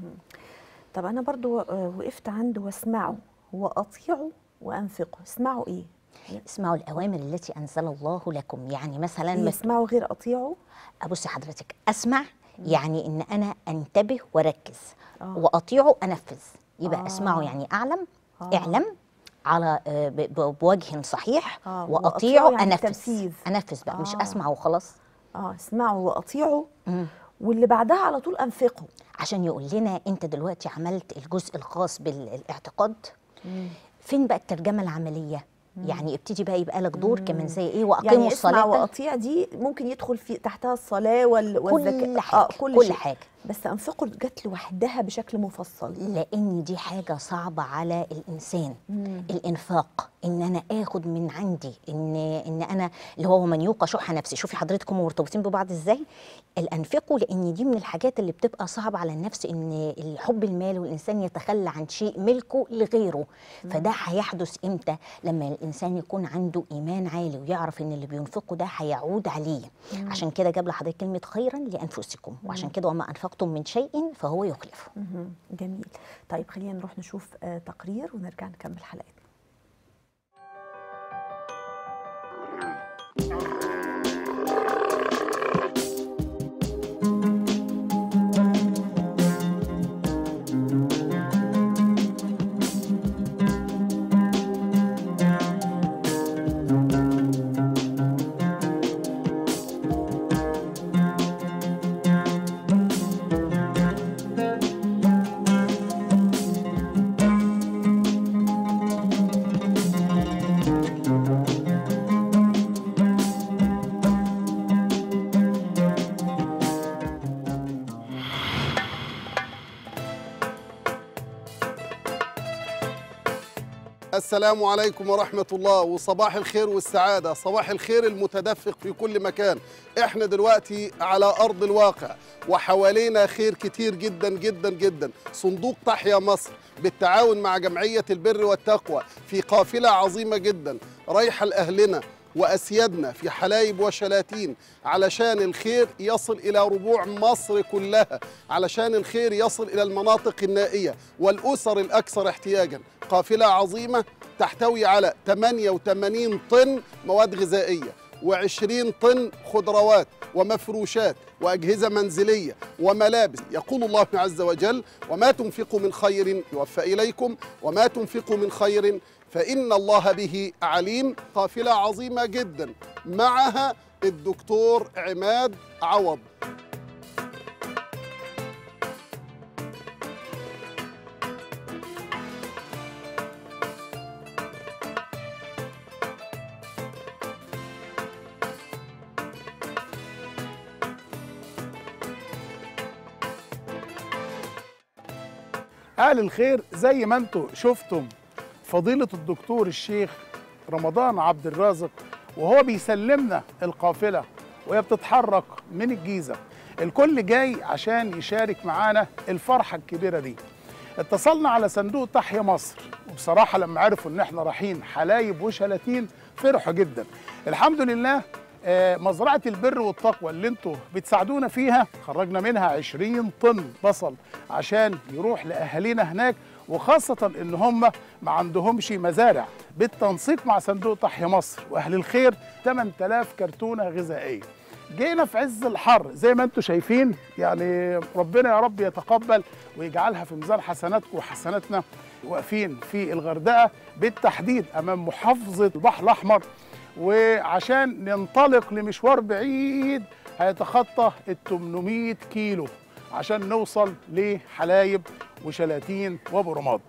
طب انا برضو آه، وقفت عنده واسمعوا واطيعوا وانفقوا اسمعوا ايه اسمعوا الاوامر التي انزل الله لكم يعني مثلا ما يسمعوا غير اطيعوا ابص حضرتك اسمع يعني ان انا انتبه واركز آه. واطيعه انفذ يبقى آه. اسمعه يعني اعلم آه. اعلم على آه، ب- ب- بوجه صحيح آه، واطيعه وأطيعه يعني انفذ تنفيذ. انفذ بقى مش آه. اسمع وخلاص اه اسمعوا واطيعوا مم. واللي بعدها على طول انفقوا عشان يقول لنا انت دلوقتي عملت الجزء الخاص بالاعتقاد فين بقى الترجمه العمليه يعني ابتدي بقى يبقى لك دور كمان زي ايه واقيموا يعني اسمع الصلاه واطيع دي ممكن يدخل في تحتها الصلاه وال- والزكاه كل حاجه كل, كل شيء. حاجه بس انفقوا جت لوحدها بشكل مفصل لان دي حاجه صعبه على الانسان الانفاق ان انا اخد من عندي ان ان انا اللي هو من يوق شح نفسي شوفي حضرتكم مرتبطين ببعض ازاي الانفقوا لان دي من الحاجات اللي بتبقى صعبه على النفس ان الحب المال والانسان يتخلى عن شيء ملكه لغيره فده هيحدث امتى لما الانسان يكون عنده ايمان عالي ويعرف ان اللي بينفقه ده هيعود عليه عشان كده جاب لحضرتك كلمه خيرا لانفسكم وعشان كده وما انفقتم من شيء فهو يخلفه مهم. جميل طيب خلينا نروح نشوف آه تقرير ونرجع نكمل حلقتنا السلام عليكم ورحمة الله وصباح الخير والسعادة صباح الخير المتدفق في كل مكان احنا دلوقتي على أرض الواقع وحوالينا خير كتير جدا جدا جدا صندوق تحيا مصر بالتعاون مع جمعية البر والتقوى في قافلة عظيمة جدا رايحة لأهلنا وأسيادنا في حلايب وشلاتين علشان الخير يصل إلى ربوع مصر كلها علشان الخير يصل إلى المناطق النائية والأسر الأكثر احتياجا قافلة عظيمة تحتوي على 88 طن مواد غذائية و20 طن خضروات ومفروشات وأجهزة منزلية وملابس يقول الله عز وجل وما تنفقوا من خير يوفى إليكم وما تنفقوا من خير فإن الله به عليم قافلة عظيمة جدا معها الدكتور عماد عوض أهل الخير زي ما انتم شفتم فضيلة الدكتور الشيخ رمضان عبد الرازق وهو بيسلمنا القافلة وهي بتتحرك من الجيزة الكل جاي عشان يشارك معانا الفرحة الكبيرة دي اتصلنا على صندوق تحيا مصر وبصراحة لما عرفوا ان احنا رايحين حلايب وشلاتين فرحوا جدا الحمد لله آه، مزرعه البر والتقوى اللي انتوا بتساعدونا فيها خرجنا منها 20 طن بصل عشان يروح لاهالينا هناك وخاصه ان هم ما عندهمش مزارع بالتنسيق مع صندوق تحيا مصر واهل الخير 8000 كرتونه غذائيه جينا في عز الحر زي ما انتم شايفين يعني ربنا يا رب يتقبل ويجعلها في ميزان حسناتكم وحسناتنا واقفين في الغردقه بالتحديد امام محافظه البحر الاحمر وعشان ننطلق لمشوار بعيد هيتخطى ال 800 كيلو عشان نوصل لحلايب وشلاتين وابو رماد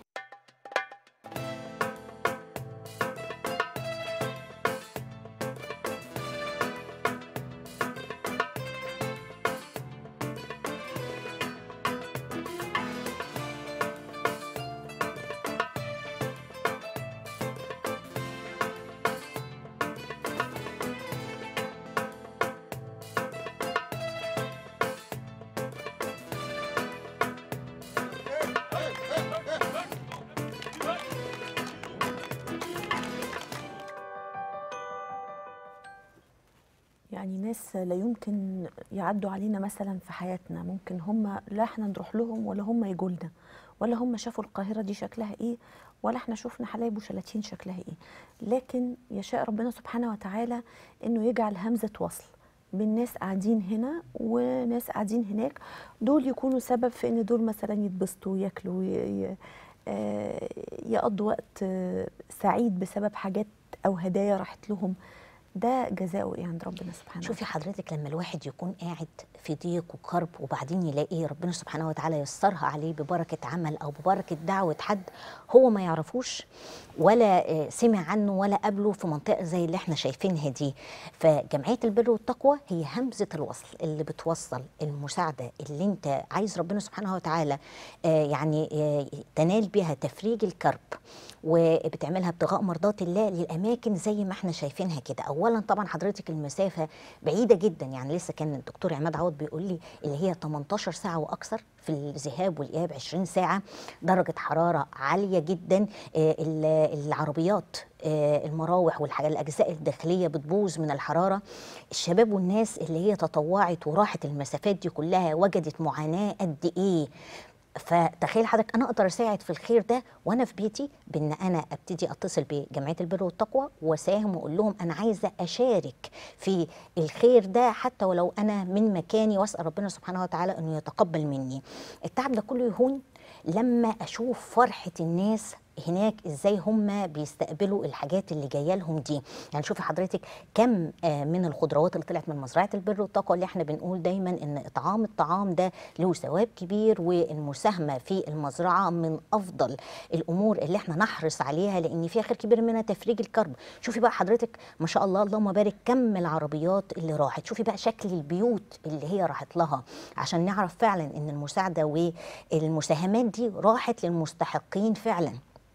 يعني ناس لا يمكن يعدوا علينا مثلا في حياتنا ممكن هم لا احنا نروح لهم ولا هم يجوا لنا ولا هم شافوا القاهرة دي شكلها ايه ولا احنا شفنا حلايب وشلاتين شكلها ايه لكن يشاء ربنا سبحانه وتعالى انه يجعل همزة وصل بين ناس قاعدين هنا وناس قاعدين هناك دول يكونوا سبب في ان دول مثلا يتبسطوا ياكلوا ي- ي- آه، يقضوا وقت آه، سعيد بسبب حاجات او هدايا راحت لهم ده جزاؤه ايه عند ربنا سبحانه شوفي حضرتك لما الواحد يكون قاعد في ضيق وكرب وبعدين يلاقي ربنا سبحانه وتعالى يسرها عليه ببركة عمل أو ببركة دعوة حد هو ما يعرفوش ولا آه، سمع عنه ولا قابله في منطقة زي اللي احنا شايفينها دي فجمعية البر والتقوى هي همزة الوصل اللي بتوصل المساعدة اللي انت عايز ربنا سبحانه وتعالى آه، يعني آه، تنال بها تفريج الكرب وبتعملها ابتغاء مرضات الله للاماكن زي ما احنا شايفينها كده اولا طبعا حضرتك المسافه بعيده جدا يعني لسه كان الدكتور عماد عوض بيقول لي اللي هي 18 ساعه واكثر في الذهاب والاياب 20 ساعه درجه حراره عاليه جدا آه، ال- العربيات آه، المراوح والحاجات الاجزاء الداخليه بتبوظ من الحراره الشباب والناس اللي هي تطوعت وراحت المسافات دي كلها وجدت معاناه قد ايه فتخيل حضرتك انا اقدر اساعد في الخير ده وانا في بيتي بان انا ابتدي اتصل بجمعيه البر والتقوى واساهم واقول لهم انا عايزه اشارك في الخير ده حتى ولو انا من مكاني واسال ربنا سبحانه وتعالى انه يتقبل مني التعب ده كله يهون لما اشوف فرحه الناس هناك ازاي هم بيستقبلوا الحاجات اللي جايه لهم دي يعني شوفي حضرتك كم آه، من الخضروات اللي طلعت من مزرعه البر والتقوى اللي احنا بنقول دايما ان اطعام الطعام ده له ثواب كبير والمساهمه في المزرعه من افضل الامور اللي احنا نحرص عليها لان فيها خير كبير منها تفريج الكرب شوفي بقى حضرتك ما شاء الله اللهم بارك كم العربيات اللي راحت شوفي بقى شكل البيوت اللي هي راحت لها عشان نعرف فعلا ان المساعده والمساهمات دي راحت للمستحقين فعلا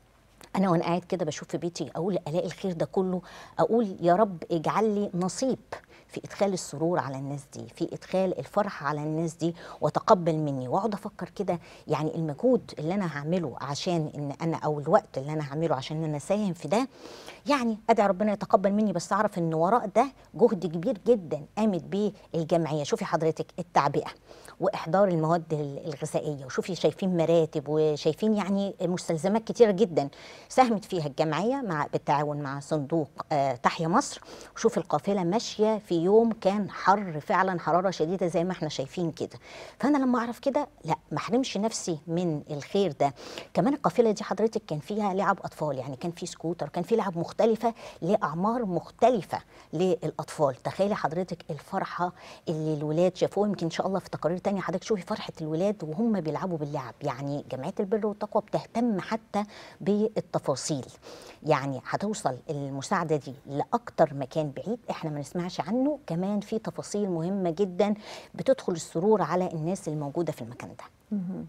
انا وانا قاعد كده بشوف في بيتي اقول الاقي الخير ده كله اقول يا رب اجعل لي نصيب في ادخال السرور على الناس دي في ادخال الفرح على الناس دي وتقبل مني واقعد افكر كده يعني المجهود اللي انا هعمله عشان ان انا او الوقت اللي انا هعمله عشان ان انا اساهم في ده يعني ادعي ربنا يتقبل مني بس اعرف ان وراء ده جهد كبير جدا قامت بيه الجمعيه شوفي حضرتك التعبئه واحضار المواد ال- الغذائيه وشوفي شايفين مراتب وشايفين يعني مستلزمات كتيره جدا ساهمت فيها الجمعيه مع بالتعاون مع صندوق آه تحيا مصر وشوف القافله ماشيه في يوم كان حر فعلا حراره شديده زي ما احنا شايفين كده فانا لما اعرف كده لا ما احرمش نفسي من الخير ده كمان القافله دي حضرتك كان فيها لعب اطفال يعني كان في سكوتر كان في لعب مختلفه لاعمار مختلفه للاطفال تخيلي حضرتك الفرحه اللي الولاد شافوها يمكن ان شاء الله في تقارير تانية حضرتك شوفي فرحه الولاد وهم بيلعبوا باللعب يعني جمعيه البر والتقوى بتهتم حتى بالتفاصيل يعني هتوصل المساعده دي لاكتر مكان بعيد احنا ما نسمعش عنه كمان في تفاصيل مهمه جدا بتدخل السرور على الناس الموجوده في المكان ده مهم.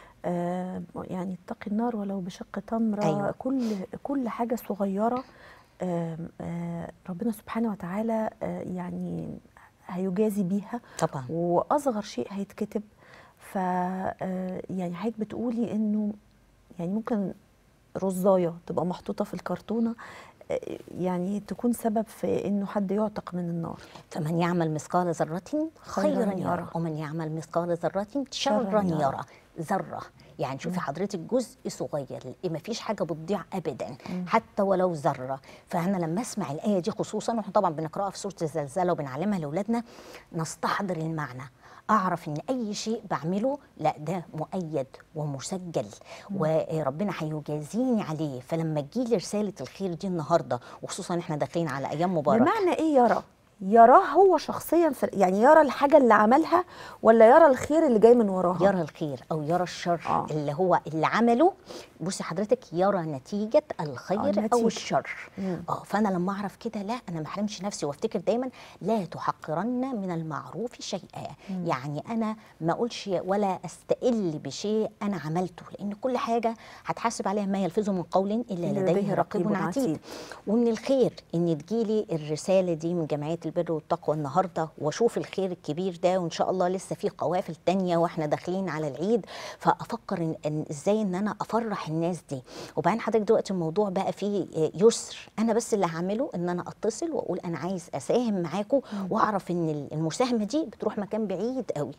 آه يعني اتقي النار ولو بشق تمره أيوة. كل كل حاجه صغيره آه آه ربنا سبحانه وتعالى آه يعني هيجازي بيها طبعا واصغر شيء هيتكتب ف آه، يعني حضرتك بتقولي انه يعني ممكن رزايه تبقى محطوطه في الكرتونه آه، يعني تكون سبب في انه حد يعتق من النار فمن يعمل مثقال ذرة خيراً خيرا يرى. يرى ومن يعمل مثقال ذرة شراً شرا يرى. يرى ذرة يعني شوفي حضرتك جزء صغير ما فيش حاجة بتضيع أبدا حتى ولو ذرة فأنا لما أسمع الآية دي خصوصا وإحنا طبعا بنقرأها في سورة الزلزال وبنعلمها لأولادنا نستحضر المعنى أعرف إن أي شيء بعمله لا ده مؤيد ومسجل وربنا هيجازيني عليه فلما تجيلي رسالة الخير دي النهاردة وخصوصا إحنا داخلين على أيام مباركة بمعنى ايه يرى يراه هو شخصيا في يعني يرى الحاجه اللي عملها ولا يرى الخير اللي جاي من وراها يرى الخير او يرى الشر آه. آه. اللي هو اللي عمله بصي حضرتك يرى نتيجه الخير آه، آه النتيجة. او الشر مم. اه فانا لما اعرف كده لا انا ما احرمش نفسي وافتكر دايما لا تحقرن من المعروف شيئا يعني انا ما اقولش ولا استقل بشيء انا عملته لان كل حاجه هتحاسب عليها ما يلفظ من قول الا لديه رقيب عتيد ومن الخير ان تجيلي الرساله دي من جمعيه البر والتقوى النهارده واشوف الخير الكبير ده وان شاء الله لسه في قوافل تانية واحنا داخلين على العيد فافكر إن, ان ازاي ان انا افرح الناس دي وبعدين حضرتك دلوقتي الموضوع بقى فيه آه، يسر انا بس اللي هعمله ان انا اتصل واقول انا عايز اساهم معاكم واعرف ان المساهمه دي بتروح مكان بعيد قوي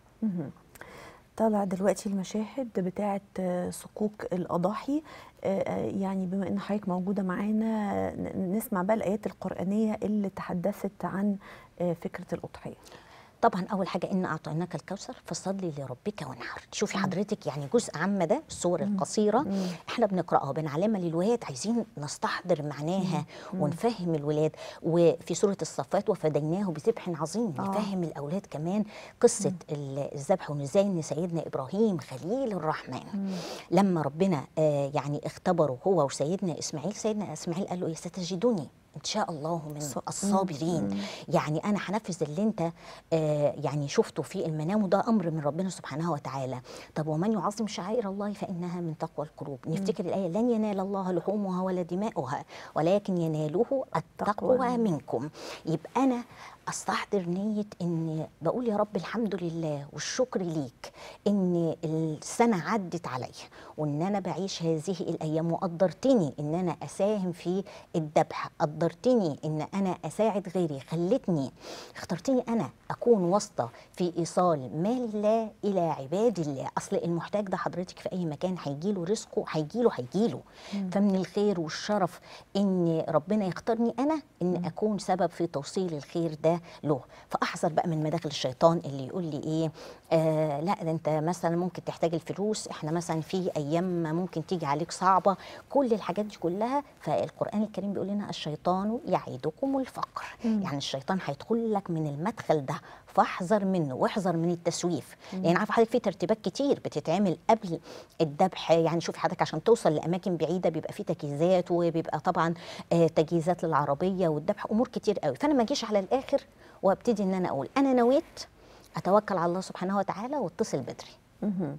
طالع دلوقتي المشاهد بتاعه آه، صكوك الاضاحي آه، آه، يعني بما ان حضرتك موجوده معانا آه، ن- نسمع بقى الايات القرانيه اللي تحدثت عن آه، فكره الاضحيه طبعا اول حاجه ان اعطيناك الكوثر فصلي لربك وانحر شوفي حضرتك يعني جزء عام ده الصور القصيره احنا بنقراها وبنعلمها للولاد عايزين نستحضر معناها ونفهم الولاد وفي سوره الصفات وفديناه بذبح عظيم آه. نفهم الاولاد كمان قصه ال- الذبح وان ازاي ان سيدنا ابراهيم خليل الرحمن لما ربنا آه يعني اختبره هو وسيدنا اسماعيل سيدنا اسماعيل قال له إيه ستجدني ان شاء الله من ص- الصابرين يعني انا هنفذ اللي انت آه يعني شفته في المنام وده امر من ربنا سبحانه وتعالى طب ومن يعظم شعائر الله فانها من تقوى القلوب نفتكر الايه لن ينال الله لحومها ولا دماؤها ولكن يناله التقوى التقوى منكم يبقى انا استحضر نيه ان بقول يا رب الحمد لله والشكر ليك ان السنه عدت عليا وان انا بعيش هذه الايام وقدرتني ان انا اساهم في الذبح قدرتني ان انا اساعد غيري خلتني اخترتني انا اكون واسطه في ايصال مال الله الى عباد الله اصل المحتاج ده حضرتك في اي مكان هيجيله رزقه هيجيله هيجيله فمن الخير والشرف ان ربنا يختارني انا ان اكون سبب في توصيل الخير ده له فاحذر بقى من مداخل الشيطان اللي يقول لي ايه آه لا ده انت مثلا ممكن تحتاج الفلوس احنا مثلا في ايام ممكن تيجي عليك صعبه كل الحاجات دي كلها فالقران الكريم بيقول لنا الشيطان يعيدكم الفقر يعني الشيطان هيدخل لك من المدخل ده فاحذر منه واحذر من التسويف لان عارفه حضرتك في ترتيبات كتير بتتعمل قبل الذبح يعني شوفي حضرتك عشان توصل لاماكن بعيده بيبقى في تجهيزات وبيبقى طبعا آه، تجهيزات للعربيه والذبح امور كتير قوي فانا ما اجيش على الاخر وابتدي ان انا اقول انا نويت اتوكل على الله سبحانه وتعالى واتصل بدري مهم.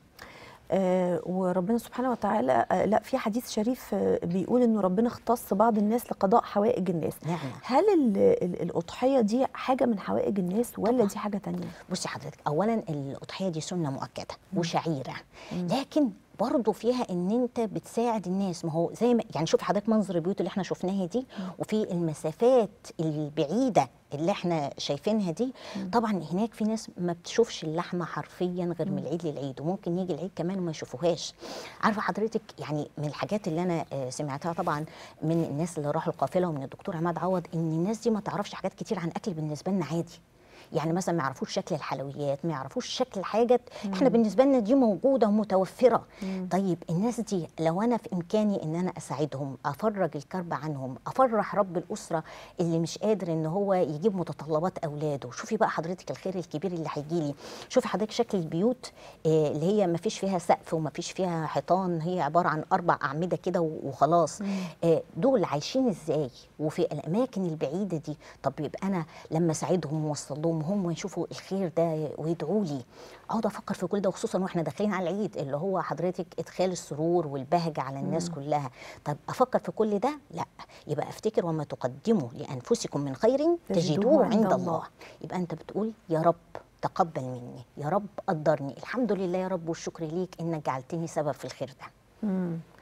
آه وربنا سبحانه وتعالى آه لا في حديث شريف آه بيقول انه ربنا اختص بعض الناس لقضاء حوائج الناس نعمه هل ال- ال- الاضحيه دي حاجه من حوائج الناس ولا طبعاً. دي حاجه تانية بصي حضرتك اولا الاضحيه دي سنه مؤكده وشعيره لكن برضه فيها ان انت بتساعد الناس ما هو زي ما يعني شوفي حضرتك منظر البيوت اللي احنا شفناها دي وفي المسافات البعيده اللي احنا شايفينها دي طبعا هناك في ناس ما بتشوفش اللحمه حرفيا غير من العيد للعيد وممكن يجي العيد كمان وما يشوفوهاش عارفه حضرتك يعني من الحاجات اللي انا آه، سمعتها طبعا من الناس اللي راحوا القافله ومن الدكتور عماد عوض ان الناس دي ما تعرفش حاجات كتير عن اكل بالنسبه لنا عادي يعني مثلا ما يعرفوش شكل الحلويات ما يعرفوش شكل حاجه احنا بالنسبه لنا دي موجوده ومتوفره طيب الناس دي لو انا في امكاني ان انا اساعدهم افرج الكرب عنهم افرح رب الاسره اللي مش قادر ان هو يجيب متطلبات اولاده شوفي بقى حضرتك الخير الكبير اللي هيجي لي شوفي حضرتك شكل البيوت آه، اللي هي ما فيش فيها سقف وما فيش فيها حيطان هي عباره عن اربع اعمده كده و- وخلاص آه، دول عايشين ازاي وفي الاماكن البعيده دي طب يبقى انا لما اساعدهم واوصل لهم هم يشوفوا الخير ده ويدعوا لي اقعد افكر في كل ده وخصوصا واحنا داخلين على العيد اللي هو حضرتك ادخال السرور والبهجه على الناس كلها طب افكر في كل ده لا يبقى افتكر وما تقدموا لانفسكم من خير تجدوه عند الله يبقى انت بتقول يا رب تقبل مني يا رب قدرني الحمد لله يا رب والشكر ليك انك جعلتني سبب في الخير ده مم.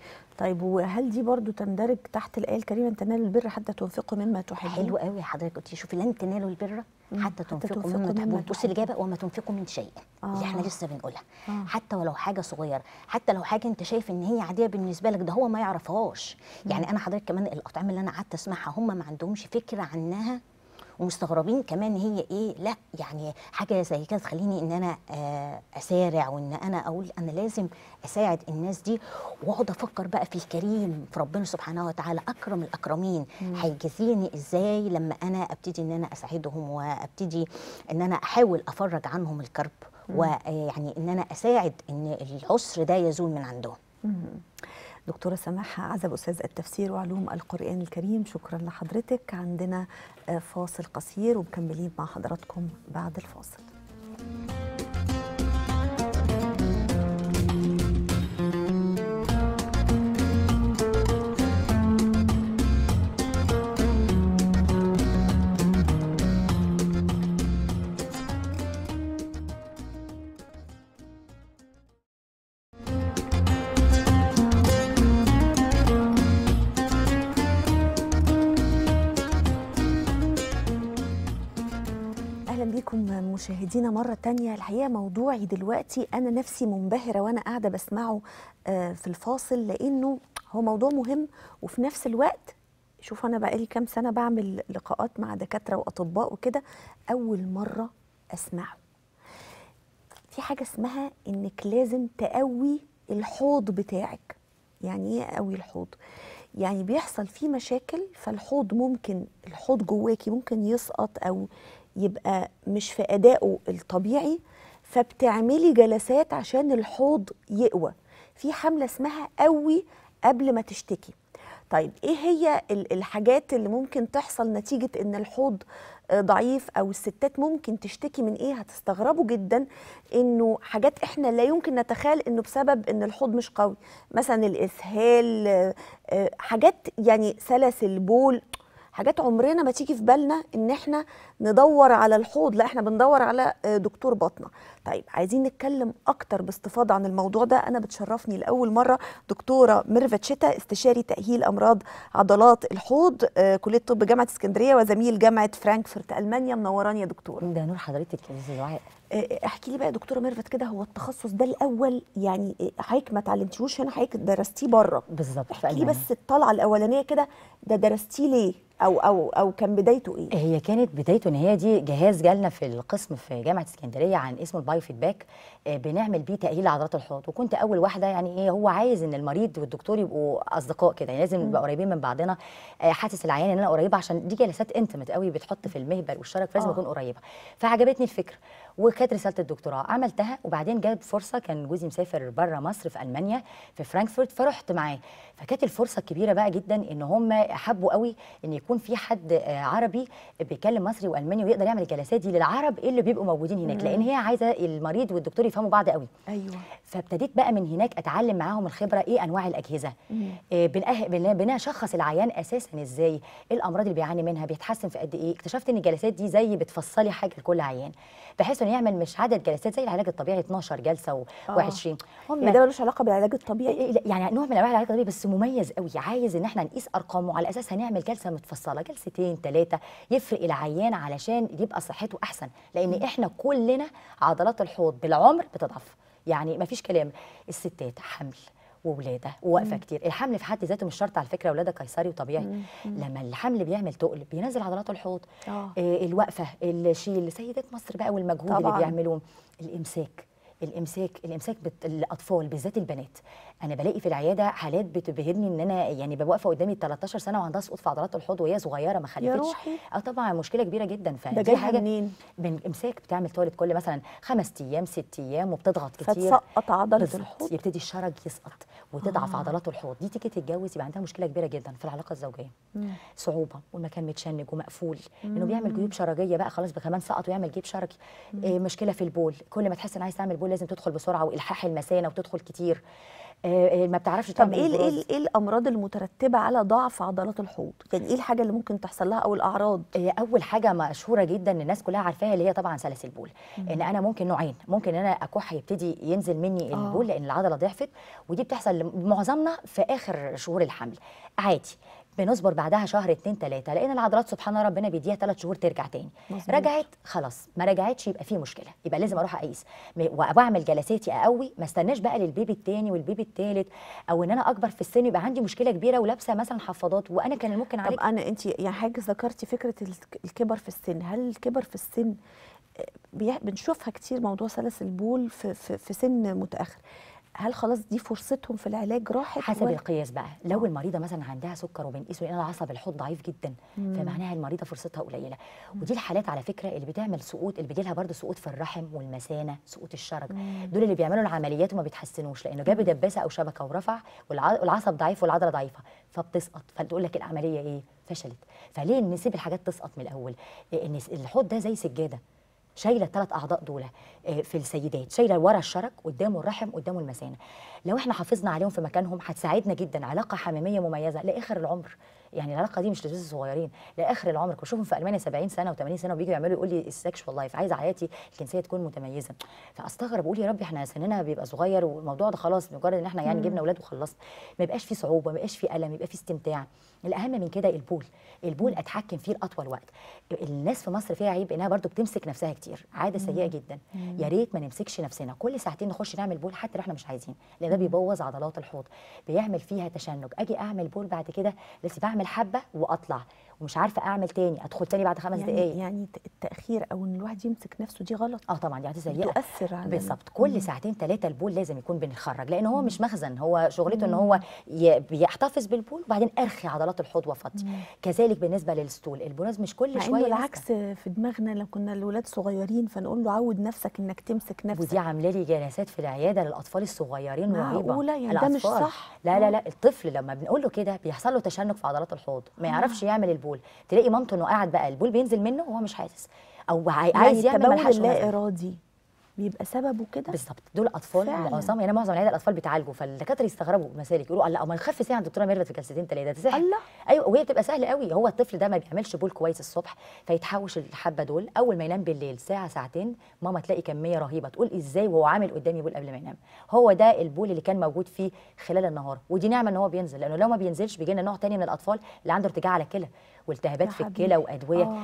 طيب وهل دي برضو تندرج تحت الآية الكريمة تنالوا البر حتى تنفقوا مما تحبون حلو قوي حضرتك قلتي شوفي لن تنالوا البر مم. حتى حتى تنفقوا تنفقوا مما مما تحبون بصي تحبون. الاجابه وما تنفقوا من شيء اللي احنا آه. لسه بنقولها آه. حتى ولو حاجه صغيره حتى لو حاجه انت شايف ان هي عاديه بالنسبه لك ده هو ما يعرفهاش يعني انا حضرتك كمان الاطعمه اللي انا قعدت اسمعها هم ما عندهمش فكره عنها ومستغربين كمان هي ايه لا يعني حاجه زي كده تخليني ان انا آه، اسارع وان انا اقول انا لازم اساعد الناس دي واقعد افكر بقى في الكريم في ربنا سبحانه وتعالى اكرم الاكرمين هيجازيني ازاي لما انا ابتدي ان انا اساعدهم وابتدي ان انا احاول افرج عنهم الكرب ويعني ان انا اساعد ان العسر ده يزول من عندهم دكتورة سماحة عزب أستاذ التفسير وعلوم القرآن الكريم شكرا لحضرتك عندنا آه، فاصل قصير ومكملين مع حضراتكم بعد الفاصل اهلا بيكم مشاهدينا مره تانية الحقيقه موضوعي دلوقتي انا نفسي منبهره وانا قاعده بسمعه آه، في الفاصل لانه هو موضوع مهم وفي نفس الوقت شوف انا بقالي كام سنه بعمل لقاءات مع دكاتره واطباء وكده اول مره اسمعه في حاجه اسمها انك لازم تقوي الحوض بتاعك يعني ايه اقوي الحوض يعني بيحصل فيه مشاكل فالحوض ممكن الحوض جواكي ممكن يسقط او يبقى مش في ادائه الطبيعي فبتعملي جلسات عشان الحوض يقوى في حمله اسمها قوي قبل ما تشتكي طيب ايه هي ال- الحاجات اللي ممكن تحصل نتيجه ان الحوض آه، ضعيف او الستات ممكن تشتكي من ايه هتستغربوا جدا انه حاجات احنا لا يمكن نتخيل انه بسبب ان الحوض مش قوي مثلا الاسهال آه، آه، حاجات يعني سلاسل بول حاجات عمرنا ما تيجي في بالنا ان احنا ندور على الحوض لا احنا بندور على آه، دكتور باطنه طيب عايزين نتكلم اكتر باستفاضه عن الموضوع ده انا بتشرفني لاول مره دكتوره ميرفت شتا استشاري تاهيل امراض عضلات الحوض آه، كليه طب جامعه اسكندريه وزميل جامعه فرانكفورت المانيا منوراني يا دكتور ده نور حضرتك يا استاذ دعاء آه، احكي لي بقى يا دكتوره ميرفت كده هو التخصص ده الاول يعني آه، حضرتك ما اتعلمتيهوش هنا حضرتك درستيه بره بالظبط في احكي لي ألمانيا. بس الطلعه الاولانيه كده ده درستيه ليه او او او كان بدايته ايه هي كانت بدايته ان هي دي جهاز جالنا في القسم في جامعه اسكندريه عن اسمه البايو فيدباك آه، بنعمل بيه تاهيل عضلات الحوض وكنت اول واحده يعني ايه هو عايز ان المريض والدكتور يبقوا اصدقاء كده يعني لازم نبقى قريبين من بعضنا آه، حاسس العيان ان انا قريبه عشان دي جلسات انتمت قوي بتحط في المهبل والشرج فلازم آه. اكون قريبه فعجبتني الفكره وكانت رساله الدكتوراه عملتها وبعدين جت فرصه كان جوزي مسافر بره مصر في المانيا في فرانكفورت فرحت معاه فكانت الفرصه الكبيره بقى جدا ان هم حبوا قوي ان يكون في حد آه، عربي بيتكلم مصري والماني ويقدر يعمل الجلسات دي للعرب اللي بيبقوا موجودين هناك لان هي عايزه المريض والدكتور يفهموا بعض قوي ايوه فابتديت بقى من هناك اتعلم معاهم الخبره ايه انواع الاجهزه آه بنأه- بن- بنشخص العيان اساسا ازاي ايه الامراض اللي بيعاني منها بيتحسن في قد ايه اكتشفت ان الجلسات دي زي بتفصلي حاجه لكل عيان بحيث انه يعمل مش عدد جلسات زي العلاج الطبيعي 12 جلسه و20 يعني ده ملوش علاقه بالعلاج الطبيعي إيه لا، يعني نوع من انواع العلاج الطبيعي بس مميز قوي عايز ان احنا نقيس ارقامه على اساس هنعمل جلسه متفصله جلستين ثلاثه يفرق العيان علشان يبقى صحته احسن لان احنا كلنا عضلات الحوض بالعمر بتضعف يعني مفيش كلام الستات حمل وولاده وواقفه كتير الحمل في حد ذاته مش شرط على فكره ولاده قيصري وطبيعي لما الحمل بيعمل تقل بينزل عضلات الحوض آه. آه الوقفه الشيل سيدات مصر بقى والمجهود اللي طبعاً. بيعملوه الامساك الامساك الامساك بت... الاطفال بالذات البنات انا بلاقي في العياده حالات بتبهرني ان انا يعني ببقى واقفه قدامي 13 سنه وعندها سقوط في عضلات الحوض وهي صغيره ما خلفتش روحي. اه طبعا مشكله كبيره جدا ده فدي جايها حاجه منين؟ من امساك بتعمل تولد كل مثلا خمس ايام ست ايام وبتضغط كتير فتسقط عضله بالظبط. الحوض يبتدي الشرج يسقط وتضعف آه. آه. عضلات الحوض دي تيجي تتجوز يبقى عندها مشكله كبيره جدا في العلاقه الزوجيه صعوبه والمكان متشنج ومقفول انه بيعمل جيوب شرجيه بقى خلاص كمان سقط ويعمل جيب شرجي إيه مشكله في البول كل ما تحس ان عايز تعمل بول لازم تدخل بسرعه والحاح المثانه وتدخل كتير آه، آه، ما بتعرفش طب تعمل ايه ال- ايه براز. ال- ايه الامراض المترتبه على ضعف عضلات الحوض يعني ايه الحاجه اللي ممكن تحصل لها او الاعراض هي اول حاجه مشهوره جدا الناس كلها عارفاها اللي هي طبعا سلس البول ان انا ممكن نوعين ممكن ان انا اكح يبتدي ينزل مني آه. البول لان العضله ضعفت ودي بتحصل معظمنا في اخر شهور الحمل عادي بنصبر بعدها شهر اتنين تلاته لان العضلات سبحان ربنا بيديها ثلاث شهور ترجع تاني مظبوط. رجعت خلاص ما رجعتش يبقى في مشكله يبقى لازم اروح اقيس م- واعمل جلساتي اقوي ما استناش بقى للبيبي التاني والبيبي التالت او ان انا اكبر في السن يبقى عندي مشكله كبيره ولابسه مثلا حفاضات وانا كان ممكن طب عليك انا انت يعني حاجه ذكرتي فكره الك- الكبر في السن هل الكبر في السن آه، بيح- بنشوفها كتير موضوع سلس البول في, في, في سن متاخر هل خلاص دي فرصتهم في العلاج راحت حسب ولا- القياس بقى لو المريضه مثلا عندها سكر وبنقيسه لان العصب الحوض ضعيف جدا فمعناها المريضه فرصتها قليله ودي الحالات على فكره اللي بتعمل سقوط اللي بيجي لها برضه سقوط في الرحم والمثانه سقوط الشرج دول اللي بيعملوا العمليات وما بيتحسنوش لانه جاب دباسه او شبكه ورفع والع- والعصب ضعيف والعضله ضعيفه فبتسقط فتقول لك العمليه ايه فشلت فليه نسيب الحاجات تسقط من الاول إيه، ان الحوض ده زي سجاده شايله الثلاث اعضاء دول آه، في السيدات شايله ورا الشرج قدامه الرحم قدامه المثانه لو احنا حافظنا عليهم في مكانهم هتساعدنا جدا علاقه حميميه مميزه لاخر العمر يعني العلاقه دي مش للناس الصغيرين لاخر العمر كنت بشوفهم في المانيا 70 سنه و80 سنه وبيجوا يعملوا يقول لي السكشوال لايف عايزه حياتي الجنسيه تكون متميزه فاستغرب اقول يا ربي احنا سننا بيبقى صغير والموضوع ده خلاص مجرد ان احنا يعني جبنا اولاد وخلصنا ما يبقاش فيه صعوبه ما يبقاش فيه الم يبقى فيه استمتاع الاهم من كده البول البول اتحكم فيه لاطول وقت الناس في مصر فيها عيب انها برضو بتمسك نفسها كتير عاده سيئه جدا يا ريت ما نمسكش نفسنا كل ساعتين نخش نعمل بول حتى لو احنا مش عايزين لان ده بيبوظ عضلات الحوض بيعمل فيها تشنج اجي اعمل بول بعد كده لسه بعمل حبه واطلع ومش عارفه اعمل تاني ادخل تاني بعد خمس يعني دقائق يعني ت- التاخير او ان الواحد يمسك نفسه دي غلط اه طبعا دي عاده سيئه تؤثر على ال- بالظبط كل ساعتين ثلاثه البول لازم يكون بنخرج لان هو مش مخزن هو شغلته ان هو ي- بيحتفظ بالبول وبعدين ارخي عضلات الحوض وافضي كذلك بالنسبه للستول البراز مش كل مع انه شويه ماسكة. العكس في دماغنا لو كنا الولاد صغيرين فنقول له عود نفسك انك تمسك نفسك ودي عامله لي جلسات في العياده للاطفال الصغيرين رهيبه معقولة؟ يعني ده مش الأطفال. صح؟ لا لا لا الطفل لما بنقول له كده بيحصل له تشنج في عضلات الحوض ما يعرفش يعمل البول تلاقي مامته انه قاعد بقى البول بينزل منه وهو مش حاسس او عاي- يعني عايز يعمل التبول ملحقش اللا مزاج. ارادي بيبقى سببه كده بالظبط دول اطفال فعلا. معظم يعني معظم العيادة الاطفال بيتعالجوا فالدكاتره يستغربوا مسالك يقولوا الله ما نخف ساعه الدكتوره ميرفت في جلستين ثلاثه ده سهل الله. ايوه وهي بتبقى سهله قوي هو الطفل ده ما بيعملش بول كويس الصبح فيتحوش الحبه دول اول ما ينام بالليل ساعه ساعتين ماما تلاقي كميه رهيبه تقول ازاي وهو عامل قدامي بول قبل ما ينام هو ده البول اللي كان موجود فيه خلال النهار ودي نعمه ان هو بينزل لانه لو ما بينزلش بيجي لنا نوع تاني من الاطفال اللي عنده ارتجاع على الكلى والتهابات يا في حبيبي. الكلى وادويه آه.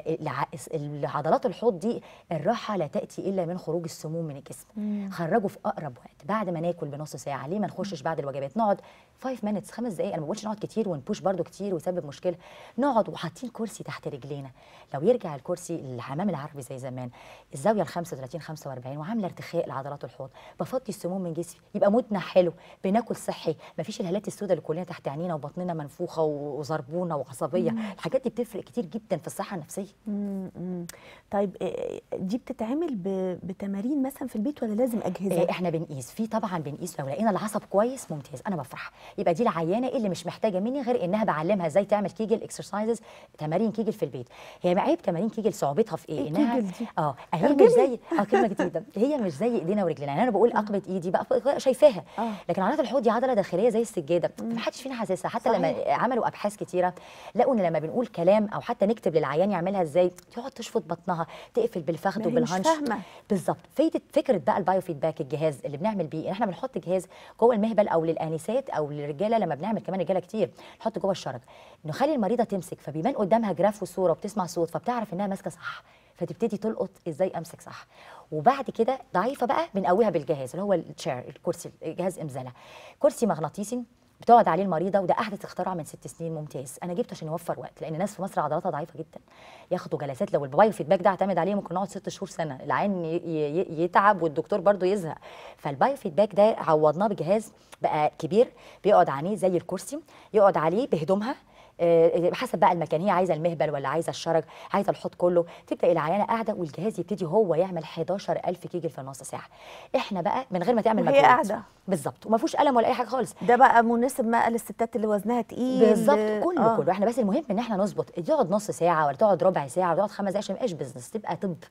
فالعضلات الحوض دي الراحه لا تاتي الا من خروج السموم من الجسم خرجوا في اقرب وقت بعد ما ناكل بنص ساعه ليه ما نخشش بعد الوجبات نقعد 5 minutes خمس دقائق انا ما بقولش نقعد كتير ونبوش برده كتير ويسبب مشكله نقعد وحاطين كرسي تحت رجلينا لو يرجع الكرسي الحمام العربي زي زمان الزاويه ال 35 45 وعامله ارتخاء لعضلات الحوض بفضي السموم من جسمي يبقى مودنا حلو بناكل صحي ما فيش الهالات السوداء اللي كلنا تحت عينينا وبطننا منفوخه وزربونه وعصبيه الحاجات دي بتفرق كتير جدا في الصحه النفسيه مم، مم. طيب إيه، دي بتتعمل ب- بتمارين مثلا في البيت ولا لازم اجهزه آه، احنا بنقيس في طبعا بنقيس لو لقينا العصب كويس ممتاز انا بفرح يبقى دي العيانه اللي مش محتاجه مني غير انها بعلمها ازاي تعمل كيجل اكسرسايزز تمارين كيجل في البيت هي عيب تمارين كيجل صعوبتها في ايه, إيه انها كيجل دي؟ اه هي مش ترجمي. زي اه كلمه جديده هي مش زي ايدينا ورجلينا يعني انا بقول اقبض ايدي بقى ف- شايفاها آه. لكن عضلات الحوض دي عضله داخليه زي السجاده ما حدش فينا حاسسها حتى لما صحيح. عملوا ابحاث كتيره لقوا ان لما بنقول كلام او حتى نكتب للعيان يعملها ازاي تقعد تشفط بطنها تقفل بالفخذ ما هي مش وبالهنش فاهمة. بالظبط فايده فكره بقى البايو فيدباك الجهاز اللي بنعمل بيه ان احنا بنحط جهاز جوه المهبل او للانسات او للرجاله لما بنعمل كمان رجاله كتير نحط جوه الشرج نخلي المريضه تمسك فبيبان قدامها جراف وصوره وبتسمع صوت فبتعرف انها ماسكه صح فتبتدي تلقط ازاي امسك صح وبعد كده ضعيفه بقى بنقويها بالجهاز اللي هو التشير الكرسي جهاز امزله كرسي مغناطيسي بتقعد عليه المريضه وده احدث اختراع من ست سنين ممتاز انا جبته عشان يوفر وقت لان الناس في مصر عضلاتها ضعيفه جدا ياخدوا جلسات لو البايو فيدباك ده اعتمد عليه ممكن نقعد ست شهور سنه العين ي- ي- يتعب والدكتور برضه يزهق فالبايو فيدباك ده عوضناه بجهاز بقى كبير بيقعد عليه زي الكرسي يقعد عليه بهدومها آه، حسب بقى المكان هي عايزه المهبل ولا عايزه الشرج عايزه الحوض كله تبدا العيانه قاعده والجهاز يبتدي هو يعمل 11000 كيجل في نص ساعه احنا بقى من غير ما تعمل وهي مجهود قاعدة. بالظبط وما فيهوش الم ولا اي حاجه خالص ده بقى مناسب بقى للستات اللي وزنها تقيل بالظبط كله آه. كله احنا بس المهم ان احنا نظبط تقعد نص ساعه ولا تقعد ربع ساعه ولا تقعد خمس دقايق عشان ما يبقاش بزنس تبقى طب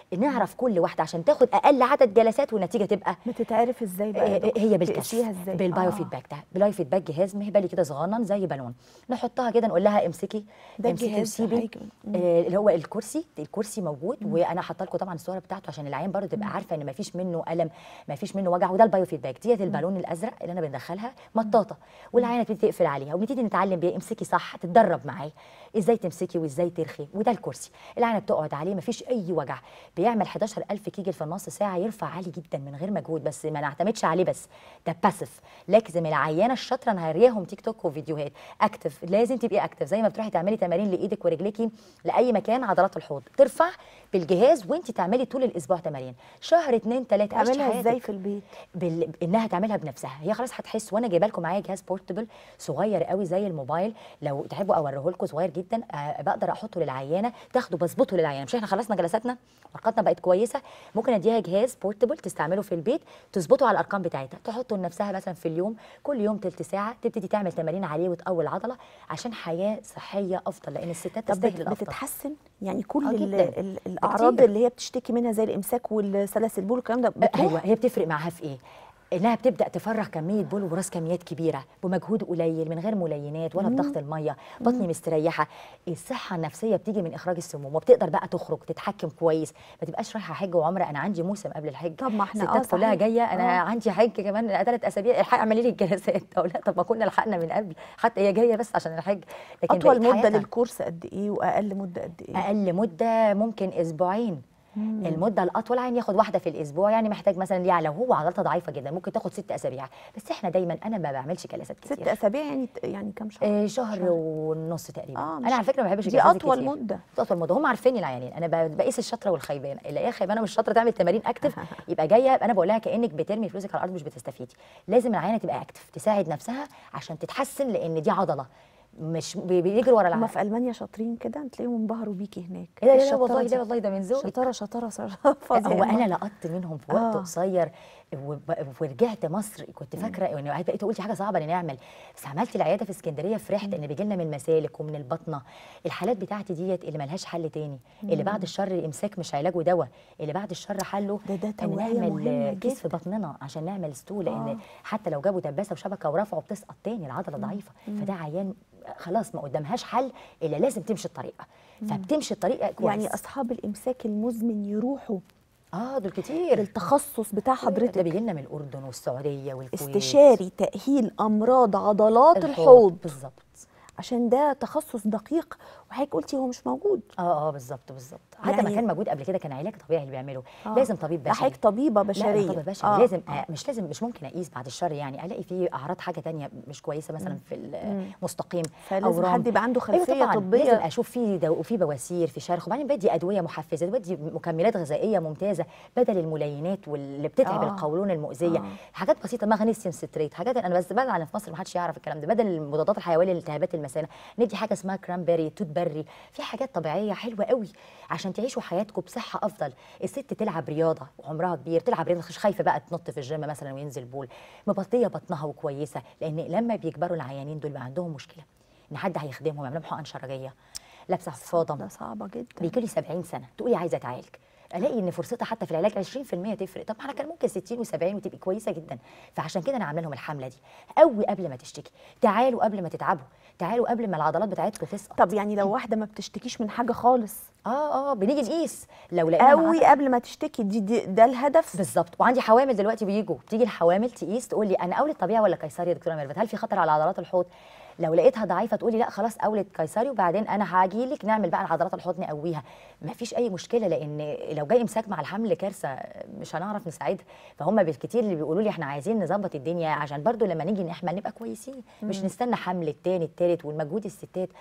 نعرف كل واحده عشان تاخد اقل عدد جلسات والنتيجه تبقى بتتعرف ازاي بقى يا آه، دكتور؟ هي بالكشف تقيسيها ازاي بالبايو آه. فيدباك ده بالبايو فيدباك جهاز مهبلي كده صغنن زي بالون نحطها كده نقول لها امسكي ده امسكي الجهاز وسيبي حضرتك- مم. آه، اللي هو الكرسي الكرسي موجود وانا حاطه لكم طبعا الصوره بتاعته عشان العين برضه تبقى عارفه ان ما فيش منه الم ما فيش منه وجع وده البايو فيدباك ديت البالون الازرق اللي انا بندخلها مطاطه والعينه تبتدي تقفل عليها ونبتدي نتعلم بيها امسكي صح تتدرب معاه ازاي تمسكي وازاي ترخي وده الكرسي العينه بتقعد عليه ما فيش اي وجع بيعمل 11000 كيجل في النص ساعه يرفع عالي جدا من غير مجهود بس ما نعتمدش عليه بس ده باسف لازم العيانه الشاطره انا هريهم تيك توك وفيديوهات اكتف لازم تبقي اكتف زي ما بتروحي تعملي تمارين لايدك ورجليكي لاي مكان عضلات الحوض ترفع بالجهاز وانت تعملي طول الاسبوع تمارين شهر اتنين تلاته عيشي تعملها ازاي حياتك. في البيت بال... انها تعملها بنفسها هي خلاص هتحس وانا جايبه لكم معايا جهاز بورتبل صغير قوي زي الموبايل لو تحبوا اوريه لكم صغير جدا آه بقدر احطه للعيانه تاخده بظبطه للعيانه مش احنا خلصنا جلساتنا ورقاتنا بقت كويسه ممكن اديها جهاز بورتبل تستعمله في البيت تظبطه على الارقام بتاعتها تحطه لنفسها مثلا في اليوم كل يوم تلت ساعه تبتدي تعمل تمارين عليه وتقوي العضله عشان حياه صحيه افضل لان الستات طب تستاهل بت- الافضل بتتحسن يعني كل آه ال جداً. ال الاعراض كتير. اللي هي بتشتكي منها زي الامساك والسلاسل بول والكلام ده بتروح ايوه هي بتفرق معاها في ايه انها بتبدا تفرغ كميه بول وراس كميات كبيره بمجهود قليل من غير ملينات ولا بضغط الميه بطني مستريحه الصحه النفسيه بتيجي من اخراج السموم وبتقدر بقى تخرج تتحكم كويس ما تبقاش رايحه حج وعمره انا عندي موسم قبل الحج طب ما احنا الستات اه كلها صحيح. جايه انا آه. عندي حج كمان ثلاث اسابيع الحق اعملي لي الجلسات اقول لا طب ما كنا لحقنا من قبل حتى هي جايه بس عشان الحج لكن اطول بقية مده حياتها- للكورس قد ايه واقل مده قد ايه اقل مده ممكن اسبوعين المده الاطول عين ياخد واحده في الاسبوع يعني محتاج مثلا ليه لو هو عضلته ضعيفه جدا ممكن تاخد ست اسابيع بس احنا دايما انا ما بعملش جلسات كتير ست اسابيع يعني يعني كام شهر آه شهر ونص تقريبا آه، آه مش- انا على فكره ما بحبش دي الجلسات أطول كتير. مدة. دي اطول مده هم عارفين العيانين انا ب- بقيس الشاطره والخيبانه اللي هي خيبانه مش شاطره تعمل تمارين اكتف يبقى جايه انا بقول لها كانك بترمي فلوسك على الارض مش بتستفيدي لازم العيانه تبقى اكتف تساعد نفسها عشان تتحسن لان دي عضله مش بي- بيجري ورا هما العيان في المانيا شاطرين كده تلاقيهم انبهروا بيكي هناك لا لا لا الشطارة والله دي. لا والله ده من ذوقك شطاره شطاره شطاره فظيعة. هو انا لقطت منهم في وقت آه. قصير وب- ورجعت مصر كنت فاكره يعني بقيت اقول دي حاجه صعبه ان نعمل بس عملت العياده في اسكندريه فرحت ان بيجي لنا من المسالك ومن البطنه الحالات بتاعتي ديت اللي ملهاش حل تاني اللي بعد الشر امساك مش علاج ودواء اللي بعد الشر حله ده- ده ان توعية نعمل مهمة كيس في بطننا عشان نعمل ستول لان آه. حتى لو جابوا دباسه وشبكه ورفعوا بتسقط تاني العضله ضعيفه فده عيان خلاص ما قدامهاش حل الا لازم تمشي الطريقه فبتمشي الطريقه كويس يعني اصحاب الامساك المزمن يروحوا اه دول كتير التخصص بتاع ده حضرتك بيجي لنا من الاردن والسعوديه والكويت استشاري تاهيل امراض عضلات الحوض الحوض بالظبط عشان ده تخصص دقيق وحضرتك قلتي هو مش موجود اه اه بالظبط بالظبط حتى يعني- ما كان موجود قبل كده كان علاج طبيعي اللي بيعمله آه. لازم طبيب ده بشري حضرتك طبيبه لا بشريه طبيب بشري آه. لازم آه. مش لازم مش ممكن اقيس بعد الشر يعني الاقي فيه اعراض حاجه تانية مش كويسه مثلا في المستقيم فلازم حد يبقى عنده خلفية أيوة طبعاً. طبية. لازم اشوف في دو... في بواسير في شرخ وبعدين بدي ادويه محفزه بدي مكملات غذائيه ممتازه بدل الملينات واللي بتتعب آه. آه. القولون المؤذيه آه. آه. حاجات بسيطه مغنيسيوم ستريت حاجات انا بس بدل عن في مصر ما حدش يعرف الكلام ده بدل المضادات الحيويه لالتهابات المثانه ندي حاجه اسمها كرامبري توت بري في حاجات طبيعيه حلوه قوي عشان تعيشوا حياتكم بصحه افضل الست تلعب رياضه وعمرها كبير تلعب رياضه مش خايفه بقى تنط في الجيم مثلا وينزل بول مبطيه بطنها وكويسه لان لما بيكبروا العيانين دول بقى عندهم مشكله ان حد هيخدمهم يعمل لهم حقن شرجيه لابسه حفاضه ده صعبه جدا بيجي لي 70 سنه تقولي عايزه اتعالج الاقي ان فرصتها حتى في العلاج 20% تفرق طب ما انا كان ممكن 60 و70 وتبقي كويسه جدا فعشان كده انا عامله لهم الحمله دي قوي قبل ما تشتكي تعالوا قبل ما تتعبوا تعالوا قبل ما العضلات بتاعتكم تسقط طب يعني لو واحده ما بتشتكيش من حاجه خالص اه اه بنيجي نقيس لو لقينا قوي معاها- قبل ما تشتكي دي, دي ده الهدف بالظبط وعندي حوامل دلوقتي بيجوا بتيجي الحوامل تقيس تقول لي انا اولد طبيعي ولا قيصري يا دكتوره ميرفت هل في خطر على عضلات الحوض لو لقيتها ضعيفه تقولي لا خلاص اولد قيصري وبعدين انا هاجي لك نعمل بقى عضلات الحوض نقويها ما فيش اي مشكله لان لو جاي امساك مع الحمل كارثه مش هنعرف نساعدها فهم بالكتير اللي بيقولوا لي احنا عايزين نظبط الدنيا عشان برضو لما نيجي نحمل نبقى كويسين مش نستنى حمل التاني التالت والمجهود الستات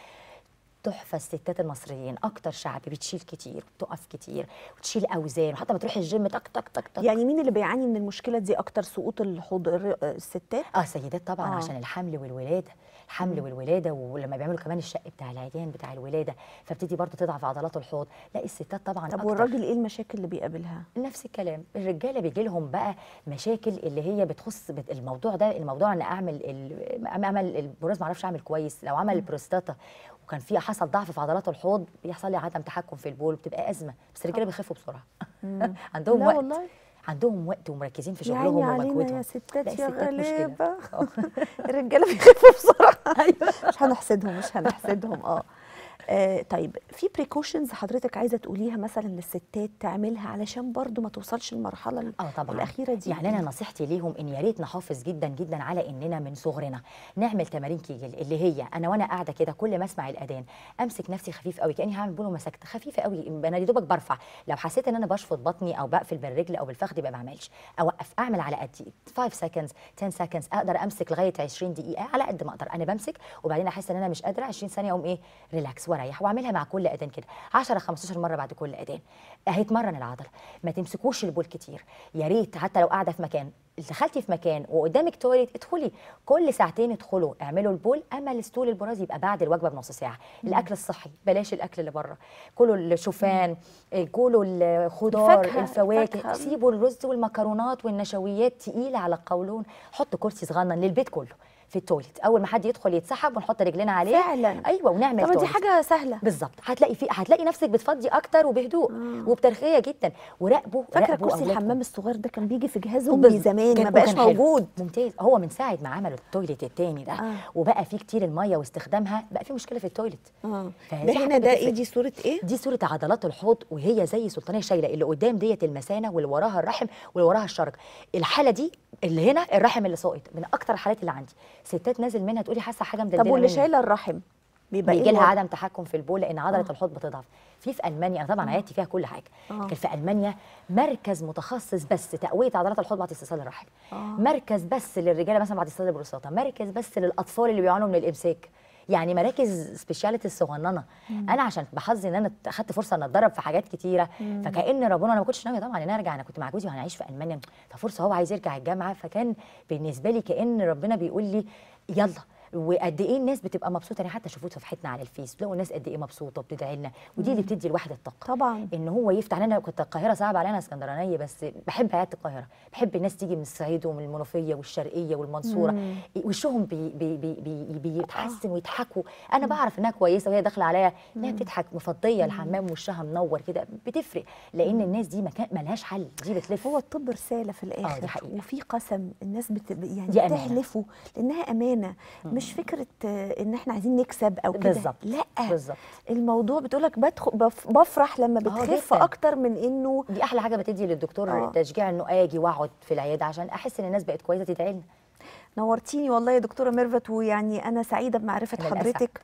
تحفه الستات المصريين اكتر شعب بتشيل كتير بتقف كتير وتشيل اوزان وحتى ما تروحي الجيم تك تك تك تك يعني مين اللي بيعاني من المشكله دي اكتر سقوط الحوض الر- الستات اه سيدات طبعا آه. آه. عشان الحمل والولاده الحمل والولاده ولما بيعملوا كمان الشق بتاع العيان بتاع الولاده فبتدي برضه تضعف عضلات الحوض لا الستات طبعا طب أكتر. والراجل ايه المشاكل اللي بيقابلها نفس الكلام الرجاله بيجي لهم بقى مشاكل اللي هي بتخص بت- الموضوع ده الموضوع ان اعمل ال- اعمل البروز ما اعرفش اعمل كويس لو عمل البروستاتا وكان في حصل ضعف في عضلات الحوض بيحصل لي عدم تحكم في البول بتبقى ازمه بس الرجاله بيخفوا بسرعه عندهم لا وقت والله. عندهم وقت ومركزين في يا شغلهم عيني علينا ومجهودهم يا ستات لا، يا الستات مشكلة. غلابه آه. الرجاله بيخفوا بسرعه مش هنحسدهم مش هنحسدهم اه آه، طيب في بريكوشنز حضرتك عايزه تقوليها مثلا للستات تعملها علشان برضو ما توصلش المرحله ال- اه طبعا الاخيره دي يعني انا نصيحتي ليهم ان يا ريت نحافظ جدا جدا على اننا من صغرنا نعمل تمارين كيجل اللي هي انا وانا قاعده كده كل ما اسمع الاذان امسك نفسي خفيف قوي كاني هعمل بولو مسكت خفيفه قوي انا يا دوبك برفع لو حسيت ان انا بشفط بطني او بقفل بالرجل او بالفخذ يبقى ما اعملش اوقف اعمل على قد 5 seconds 10 seconds اقدر امسك لغايه 20 دقيقه على قد ما اقدر انا بمسك وبعدين احس ان انا مش قادره 20 ثانيه اقوم ايه ريلاكس واريح واعملها مع كل اذان كده 10 15 مره بعد كل اذان هيتمرن العضله ما تمسكوش البول كتير يا ريت حتى لو قاعده في مكان دخلتي في مكان وقدامك تويليت ادخلي كل ساعتين ادخلوا اعملوا البول اما الستول البراز يبقى بعد الوجبه بنص ساعه الاكل الصحي بلاش الاكل اللي بره كلوا الشوفان كلوا الخضار الفاكهة، الفواكه الفاكهة. سيبوا الرز والمكرونات والنشويات تقيله على القولون حطوا كرسي صغنن للبيت كله في التويليت اول ما حد يدخل يتسحب ونحط رجلنا عليه فعلا. ايوه ونعمل طب دي تويليت. حاجه سهله بالظبط هتلاقي في هتلاقي نفسك بتفضي اكتر وبهدوء وبترخيه جدا وراقبوا فاكره راقبوا كرسي أولادكم. الحمام الصغير ده كان بيجي في جهاز امي بالظبط. زمان كان- ما بقاش وكان حلو. موجود ممتاز هو من ساعه ما عملوا التويليت التاني ده آه. وبقى فيه كتير الميه واستخدامها بقى في مشكله في التويليت اه فدي ده حاجة هنا ده ايه بتفرق. دي صوره ايه دي صوره عضلات الحوض وهي زي سلطانيه شايله اللي قدام ديت المثانه واللي وراها الرحم واللي وراها الشرج الحاله دي اللي هنا الرحم اللي ساقط من اكتر الحالات اللي عندي ستات نازل منها تقولي حاسه حاجه مدلدله طب واللي مني. شايله الرحم بيبقى بيجي ايه لها الوضع؟ عدم تحكم في البول لان عضله آه. الحوض بتضعف في في المانيا انا طبعا عيادتي فيها كل حاجه آه. كان في المانيا مركز متخصص بس تقويه عضلات الحوض بعد استئصال الرحم آه. مركز بس للرجاله مثلا بعد استئصال البروستاتا مركز بس للاطفال اللي بيعانوا من الامساك يعني مراكز سبيشاليتي الصغننه انا عشان بحظي ان انا اخدت فرصه ان اتدرب في حاجات كتيره فكان ربنا انا ما كنتش ناويه طبعا ان أنا ارجع انا كنت مع جوزي وهنعيش في المانيا ففرصه هو عايز يرجع الجامعه فكان بالنسبه لي كان ربنا بيقول لي يلا وقد ايه الناس بتبقى مبسوطه انا حتى شوفوا صفحتنا على الفيس تلاقوا الناس قد ايه مبسوطه وبتدعي لنا ودي اللي بتدي الواحد الطاقه طبعا ان هو يفتح لنا كنت القاهره صعب علينا اسكندرانيه بس بحب عياده القاهره بحب الناس تيجي من الصعيد ومن المنوفيه والشرقيه والمنصوره وشهم بي بي بي بي بيتحسن ويضحكوا انا بعرف انها كويسه وهي داخله عليا انها بتضحك مفضيه الحمام وشها منور كده بتفرق لان الناس دي مكان ملهاش حل دي بتلف هو الطب رساله في الاخر دي حقيقة. وفي قسم الناس بت... يعني دي أمانة. بتحلفه لانها امانه مش فكره آه، ان احنا عايزين نكسب او كده بالظبط لا بالظبط الموضوع بتقولك بدخل بف... بفرح لما آه، بتخف جداً. اكتر من انه دي احلى حاجه بتدي للدكتور آه. تشجيع انه اجي واقعد في العياده عشان احس ان الناس بقت كويسه تدعي لنا نورتيني والله يا دكتوره ميرفت ويعني انا سعيده بمعرفه أنا حضرتك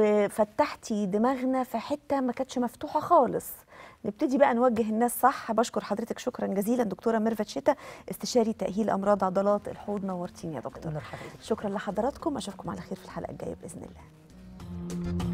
وفتحتي دماغنا في حته ما كانتش مفتوحه خالص نبتدي بقى نوجه الناس صح بشكر حضرتك شكرا جزيلا دكتوره ميرفت شتا استشاري تاهيل امراض عضلات الحوض نورتيني يا دكتور نور حضرتك شكرا لحضراتكم اشوفكم على خير في الحلقه الجايه باذن الله